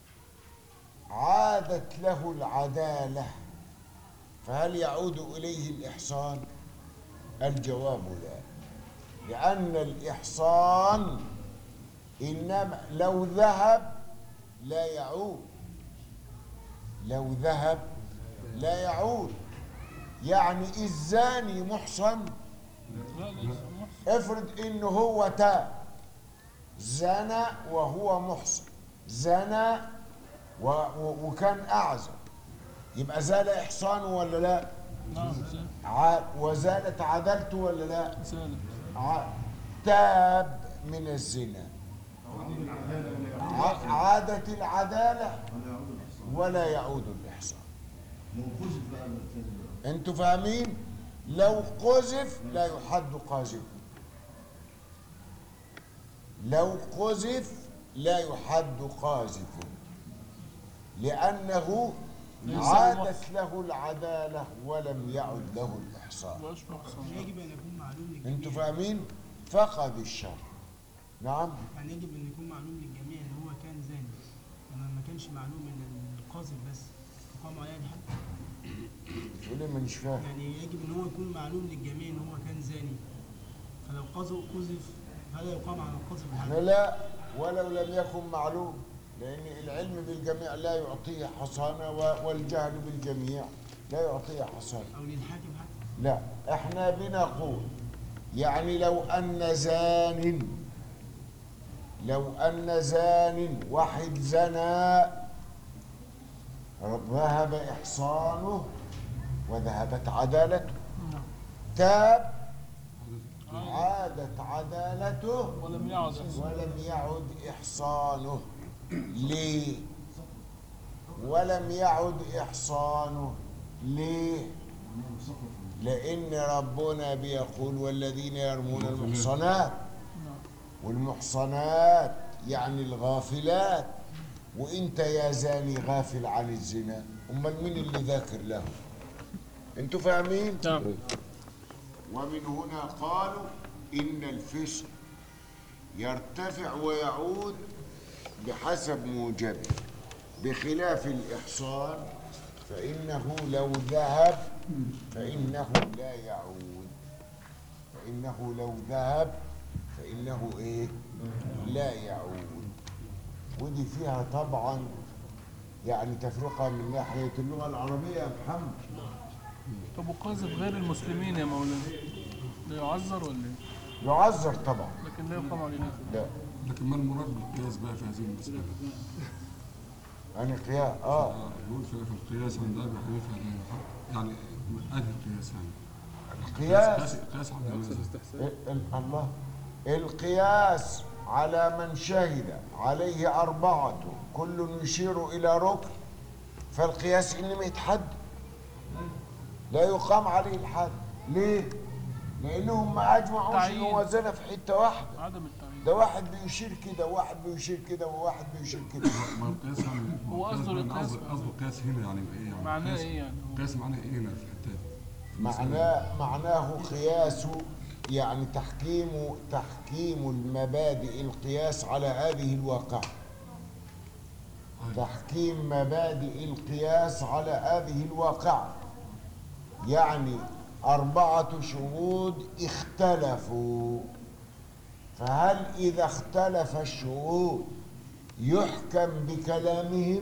عادت له العدالة فهل يعود إليه الإحصان؟ الجواب لا لأن الإحصان إنما لو ذهب لا يعود لو ذهب لا يعود يعني الزاني محصن لا ليس محسن افرض انه هو تاب زنى وهو محصن زنى و و وكان اعزب يبقى زال احصانه ولا لا نعم زال ع وزالت عدالته ولا لا زالت ع تاب من الزنا ع- عادت العدالة ولا يعود الإحصان انتوا فاهمين لو قذف لا يحد قاذف لو قذف لا يحد قاذف لأنه ليس عادت له العدالة ولم يعد له الإحصان مبقاش محسن يجب ان يكون معلوم للجميع انتوا فاهمين فقد الشر نعم يعني يجب ان يكون معلوم للجميع ان هو كان زاني لما ما كانش معلوم ان القاذف بس يقام عليه الحد تقول لي مانيش فاهم يعني يجب ان هو يكون معلوم للجميع ان هو كان زاني فلو قذف قذف فلا يقام على القذف الحد احنا لا ولو لم يكن معلوم لأن العلم بالجميع لا يعطيه حصانة و- والجهل بالجميع لا يعطيه حصانة او للحاكم حتى لا احنا بنقول يعني لو أن زان لو أن زان واحد زنى ذهب إحصانه وذهبت عدالته تاب عادت عدالته ولم يعد إحسان. ولم يعد إحصانه ليه ولم يعد إحصانه ليه لأن ربنا بيقول والذين يرمون المحصنات والمحصنات يعني الغافلات وانت يا زاني غافل عن الزنا امال مين اللي ذاكر له انتوا فاهمين نعم ومن هنا قالوا إن الفسق يرتفع ويعود بحسب موجبه بخلاف الإحصان فإنه لو ذهب فإنه لا يعود فإنه لو ذهب فإنه إيه لا يعود ودي فيها طبعا يعني تفرقة من ناحية اللغة العربية يا محمد طب وقاذف غير المسلمين يا مولانا ده يعذر ولا ايه؟ يعذر طبعا لكن لا يقام عليه حد. لا لكن ما المراد بالقياس بقى في هذه المسألة؟ يعني قياس اه آه، يقول في في القياس عند أبي حنيفة لا يحق يعني أنهي القياس يعني؟ قياس قياس على ماذا؟ ال- ال- الله القياس على من شهد عليه أربعة كل يشير إلى ركن فالقياس إنما يتحد لا يقام عليه الحد ليه؟ لأنهم ما أجمعوش إن تعيين. هو زنا في حتة واحدة عدم التعيين ده واحد بيشير كده وواحد بيشير كده وواحد بيشير كده ما القياس يعني ما هو قصده يعني القياس قصده قصده القياس هنا يعني إيه يعني؟ معناه القياس- ايه يعني؟ هو القياس معناه إيه هنا في الحتة دي؟ معناه معناه قياس يعني تحكيم تحكيم المبادئ القياس على هذه الواقعة تحكيم مبادئ القياس على هذه الواقعة يعني أربعة شهود اختلفوا فهل إذا اختلف الشهود يحكم بكلامهم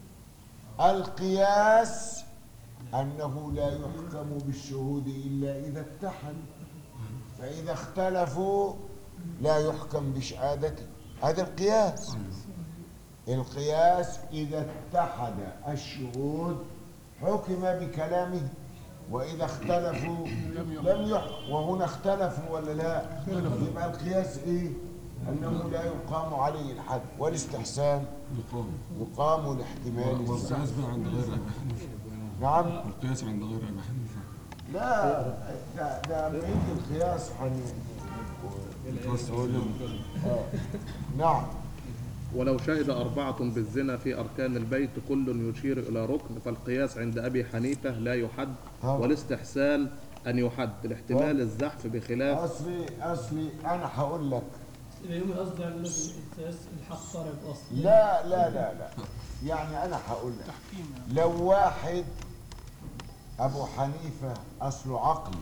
القياس أنه لا يحكم بالشهود إلا إذا اتحد فإذا اختلفوا لا يحكم بشهادته هذا القياس القياس إذا اتحد الشهود حكم بكلامه وإذا اختلفوا لم يحكم وهنا اختلفوا ولا لا يبقى القياس إيه أنه لا يقام عليه الحد والاستحسان يقام يقام لاحتمال الزمن والقياس بقى عند غير أبي حنيفة نعم القياس عند غير أبي حنيفة لا ده ده بعيد القياس عن يتوسع فيها. آه. نعم ولو شهد أربعة بالزنا في أركان البيت كل يشير إلى ركن فالقياس عند أبي حنيفة لا يحد طبعا. والاستحسان أن يحد لاحتمال الزحف بخلاف اصلي اصلي انا هقول لك يبقى يوم القصد يعني لازم القياس الحق صار بالاصل لا لا لا لا يعني انا هقول لك لو واحد ابو حنيفه اصله عقلي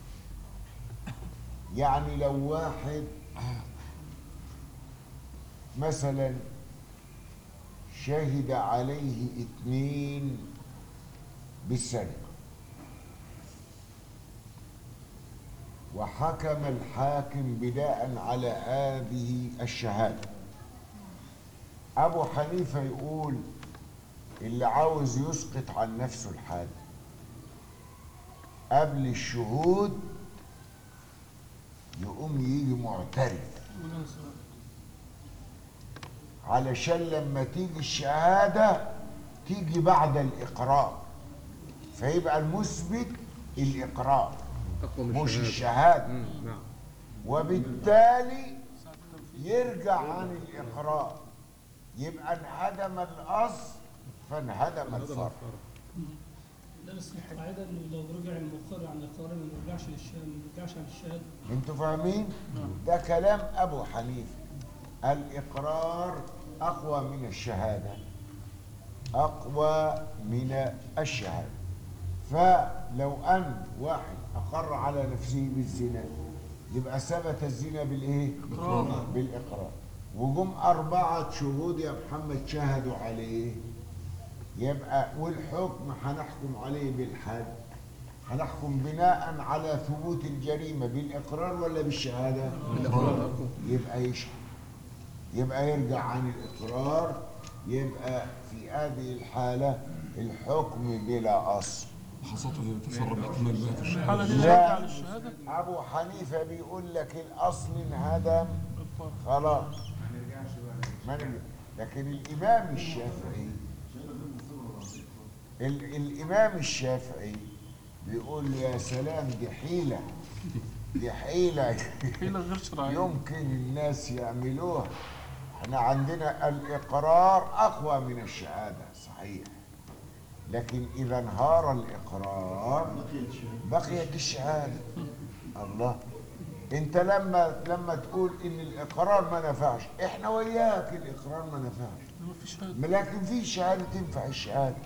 يعني لو واحد مثلا شهد عليه اثنين بالسرقه وحكم الحاكم بناء على هذه الشهاده ابو حنيفه يقول اللي عاوز يسقط عن نفسه الحد قبل الشهود يقوم يجي معترف علشان لما تيجي الشهاده تيجي بعد الاقرار فيبقى المثبت الاقرار أقوى من مش الشهادة. الشهاده مم، نعم وبالتالي يرجع عن الإقرار يبقى انهدم الأصل فانهدم الفرع لا بس القاعده انه لو رجع المقر عن الاقرار ما يرجعش للشهاده ما يرجعش عن الشهاده انتوا فاهمين؟ ده كلام أبو حنيفة الإقرار أقوى من الشهادة أقوى من الشهادة فلو أن واحد أقر على نفسه بالزنا يبقى ثبت الزنا بالإيه؟ إقرار. بالإقرار وجم أربعة شهود يا محمد شهدوا عليه يبقى والحكم هنحكم عليه بالحد هنحكم بناء على ثبوت الجريمة بالإقرار ولا بالشهادة؟ بالإقرار. يبقى يشهد يبقى يرجع عن الإقرار يبقى في هذه الحالة الحكم بلا أصل خاصة إذا تسرب احتمال بقى في الحالة الشهادة دي لا. نرجع للشهادة أبو حنيفة بيقول لك الأصل انهدم خلاص ما نرجعش بقى ما نرجع. لكن الإمام الشافعي ال الإمام الشافعي بيقول يا سلام دي حيلة دي حيلة حيلة غير شرعية يمكن الناس يعملوها احنا عندنا الإقرار أقوى من الشهادة صحيح لكن إذا انهار الإقرار بقيت الشهادة الله انت لما لما تقول ان الاقرار ما نفعش احنا وياك الاقرار ما نفعش ما فيش شهادة لكن في شهاده تنفع الشهاده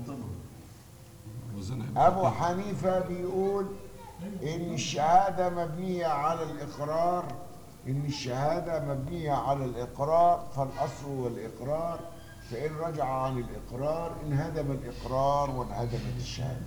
وزنها ابو حنيفه بيقول ان الشهاده مبنيه على الاقرار ان الشهاده مبنيه على الاقرار فالاصل هو الاقرار فان رجع عن الاقرار انهدم الاقرار وانهدمت الشهاده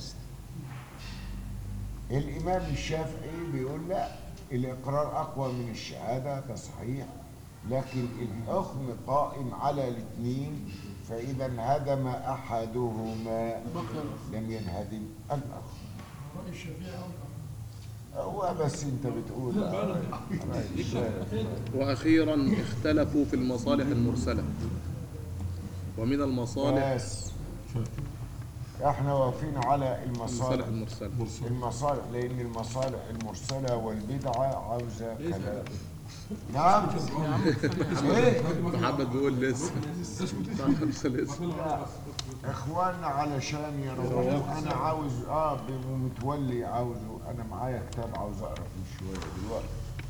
الامام الشافعي بيقول لا الاقرار اقوى من الشهاده ده صحيح لكن الحكم قائم على الاثنين فاذا انهدم احدهما لم ينهدم الاخر رأي الشافعي هو بس انت بتقول آه، رأي الشافعي. وأخيرا اختلفوا في المصالح المرسلة ومن المصالح بس احنا واقفين على المصالح المصالح المرسلة المصالح لان المصالح المرسله والبدعه عاوزه كلام نعم ايه محمد بيقول لسه لسه لسه اخواننا علشان يروحوا انا عاوز اه متولي عاوزه انا معايا كتاب عاوز اقرا فيه شويه دلوقتي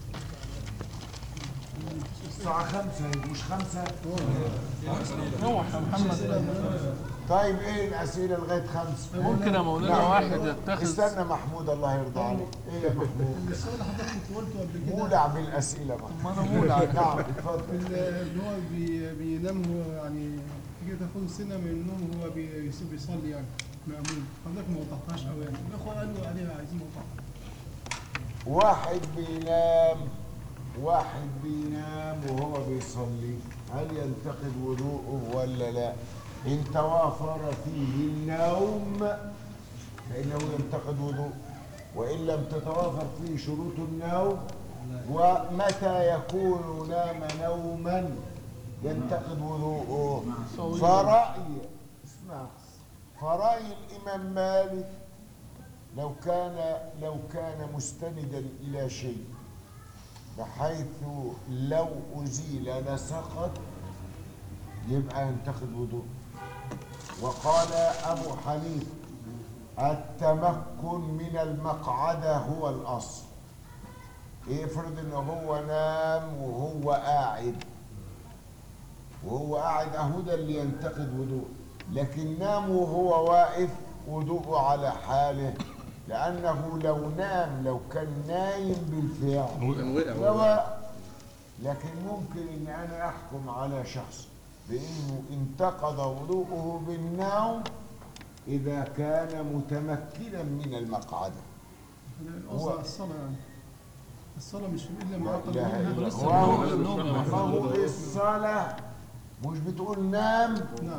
الساعة خمسة مش خمسة؟ روح يا محمد طيب ايه الأسئلة لغاية خمسة؟ ممكن يا مولانا نعم. واحد يتخذ استنى محمود الله يرضى عليك ايه يا محمود؟ السؤال اللي حضرتك قلته قبل كده مولع بالأسئلة بقى ما أنا مولع. نعم اتفضل ال- اللي هو بي- بينام هو يعني تيجي تاخد سنه من النوم وهو بي- بيصلي يعني مأمون حضرتك ما وضحتهاش قوي يعني الاخوه قالوا عليها عايزين نوضحها واحد بينام واحد بينام وهو بيصلي هل ينتقد وضوءه ولا لا ان توافر فيه النوم فانه ينتقد وضوءه وان لم تتوافر فيه شروط النوم ومتى يكون نام نوما ينتقد وضوءه فرأي اسمع فرأي الإمام مالك لو كان لو كان مستندا الى شيء بحيث لو ازيل لسقط يبقى ينتقد وضوء وقال أبو حنيفة التمكن من المقعدة هو الأصل افرض ان هو نام وهو قاعد وهو قاعد اهو ده اللي ينتقد وضوء لكن نام وهو واقف وضوءه على حاله لانه لو نام لو كان نايم بالفعل كان وقع لا وهو- وقع. لكن ممكن ان انا احكم على شخص بانه انتقض وضوءه بالنوم اذا كان متمكنا من المقعده القصد على الصلاة يعني الصلاة مش إلا لا معطل اله الا منها. الله ما هو الصلاه مش بتقول نام نعم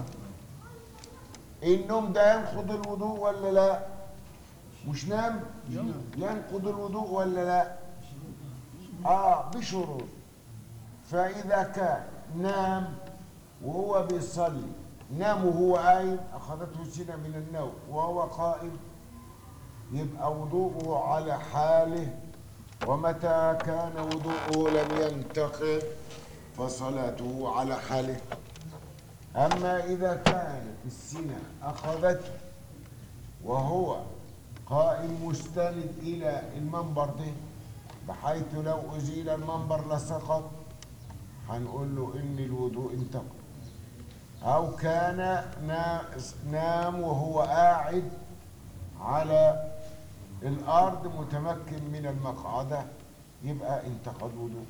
النوم ده ينقض الوضوء ولا لا مش نام ينقض الوضوء ولا لا اه بشروط فاذا كان نام وهو بيصلي نام وهو قايم اخذته سنه من النوم وهو قائم يبقى وضوءه على حاله ومتى كان وضوءه لم ينتقض فصلاته على حاله أما إذا كانت السنة أخذته وهو قائم مستند إلى المنبر ده بحيث لو أزيل المنبر لسقط هنقول له إن الوضوء انتقض أو كان نا- نام وهو قاعد على الأرض متمكن من المقعدة يبقى انتقد وضوء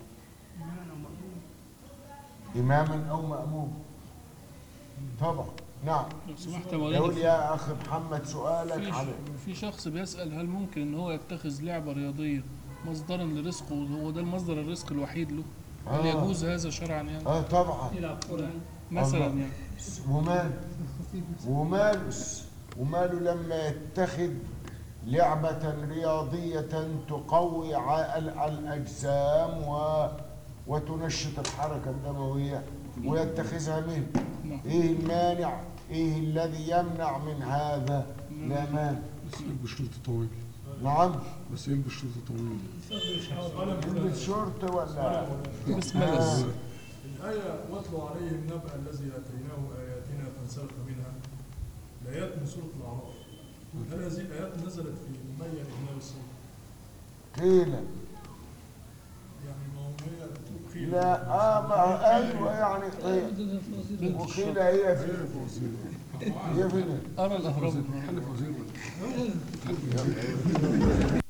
إماما أو مأموم طبعا نعم لو سمحت يا مولانا يقول يا أخي محمد سؤالك في عليه في شخص بيسأل هل ممكن ان هو يتخذ لعبة رياضية مصدرا لرزقه وهو ده المصدر الرزق الوحيد له هل آه. يجوز هذا شرعا يعني اه طبعا يلعب كورة يعني مثلا الله. يعني ومال وماله وماله لما يتخذ لعبة رياضية تقوي ع- ال- الأجسام و وتنشط الحركة الدموية ويتخذها منه إيه المانع إيه الذي يمنع من هذا لا مانع بس يلبس شورت طويل نعم بس يلبس شورت طويل يلبس شورت ولا بسم الله الآية واتلو عليهم نبأ الذي آتيناه آياتنا فانسلخ منها الآيات من سورة الأعراف هل هذه الآيات نزلت في أمية بن أبي الصلت؟ قيل يعني ما هو هي بتقول قيل لا آه ما أيوة يعني قيل وقيل هي في هي في أرى الأهرام حلف وزير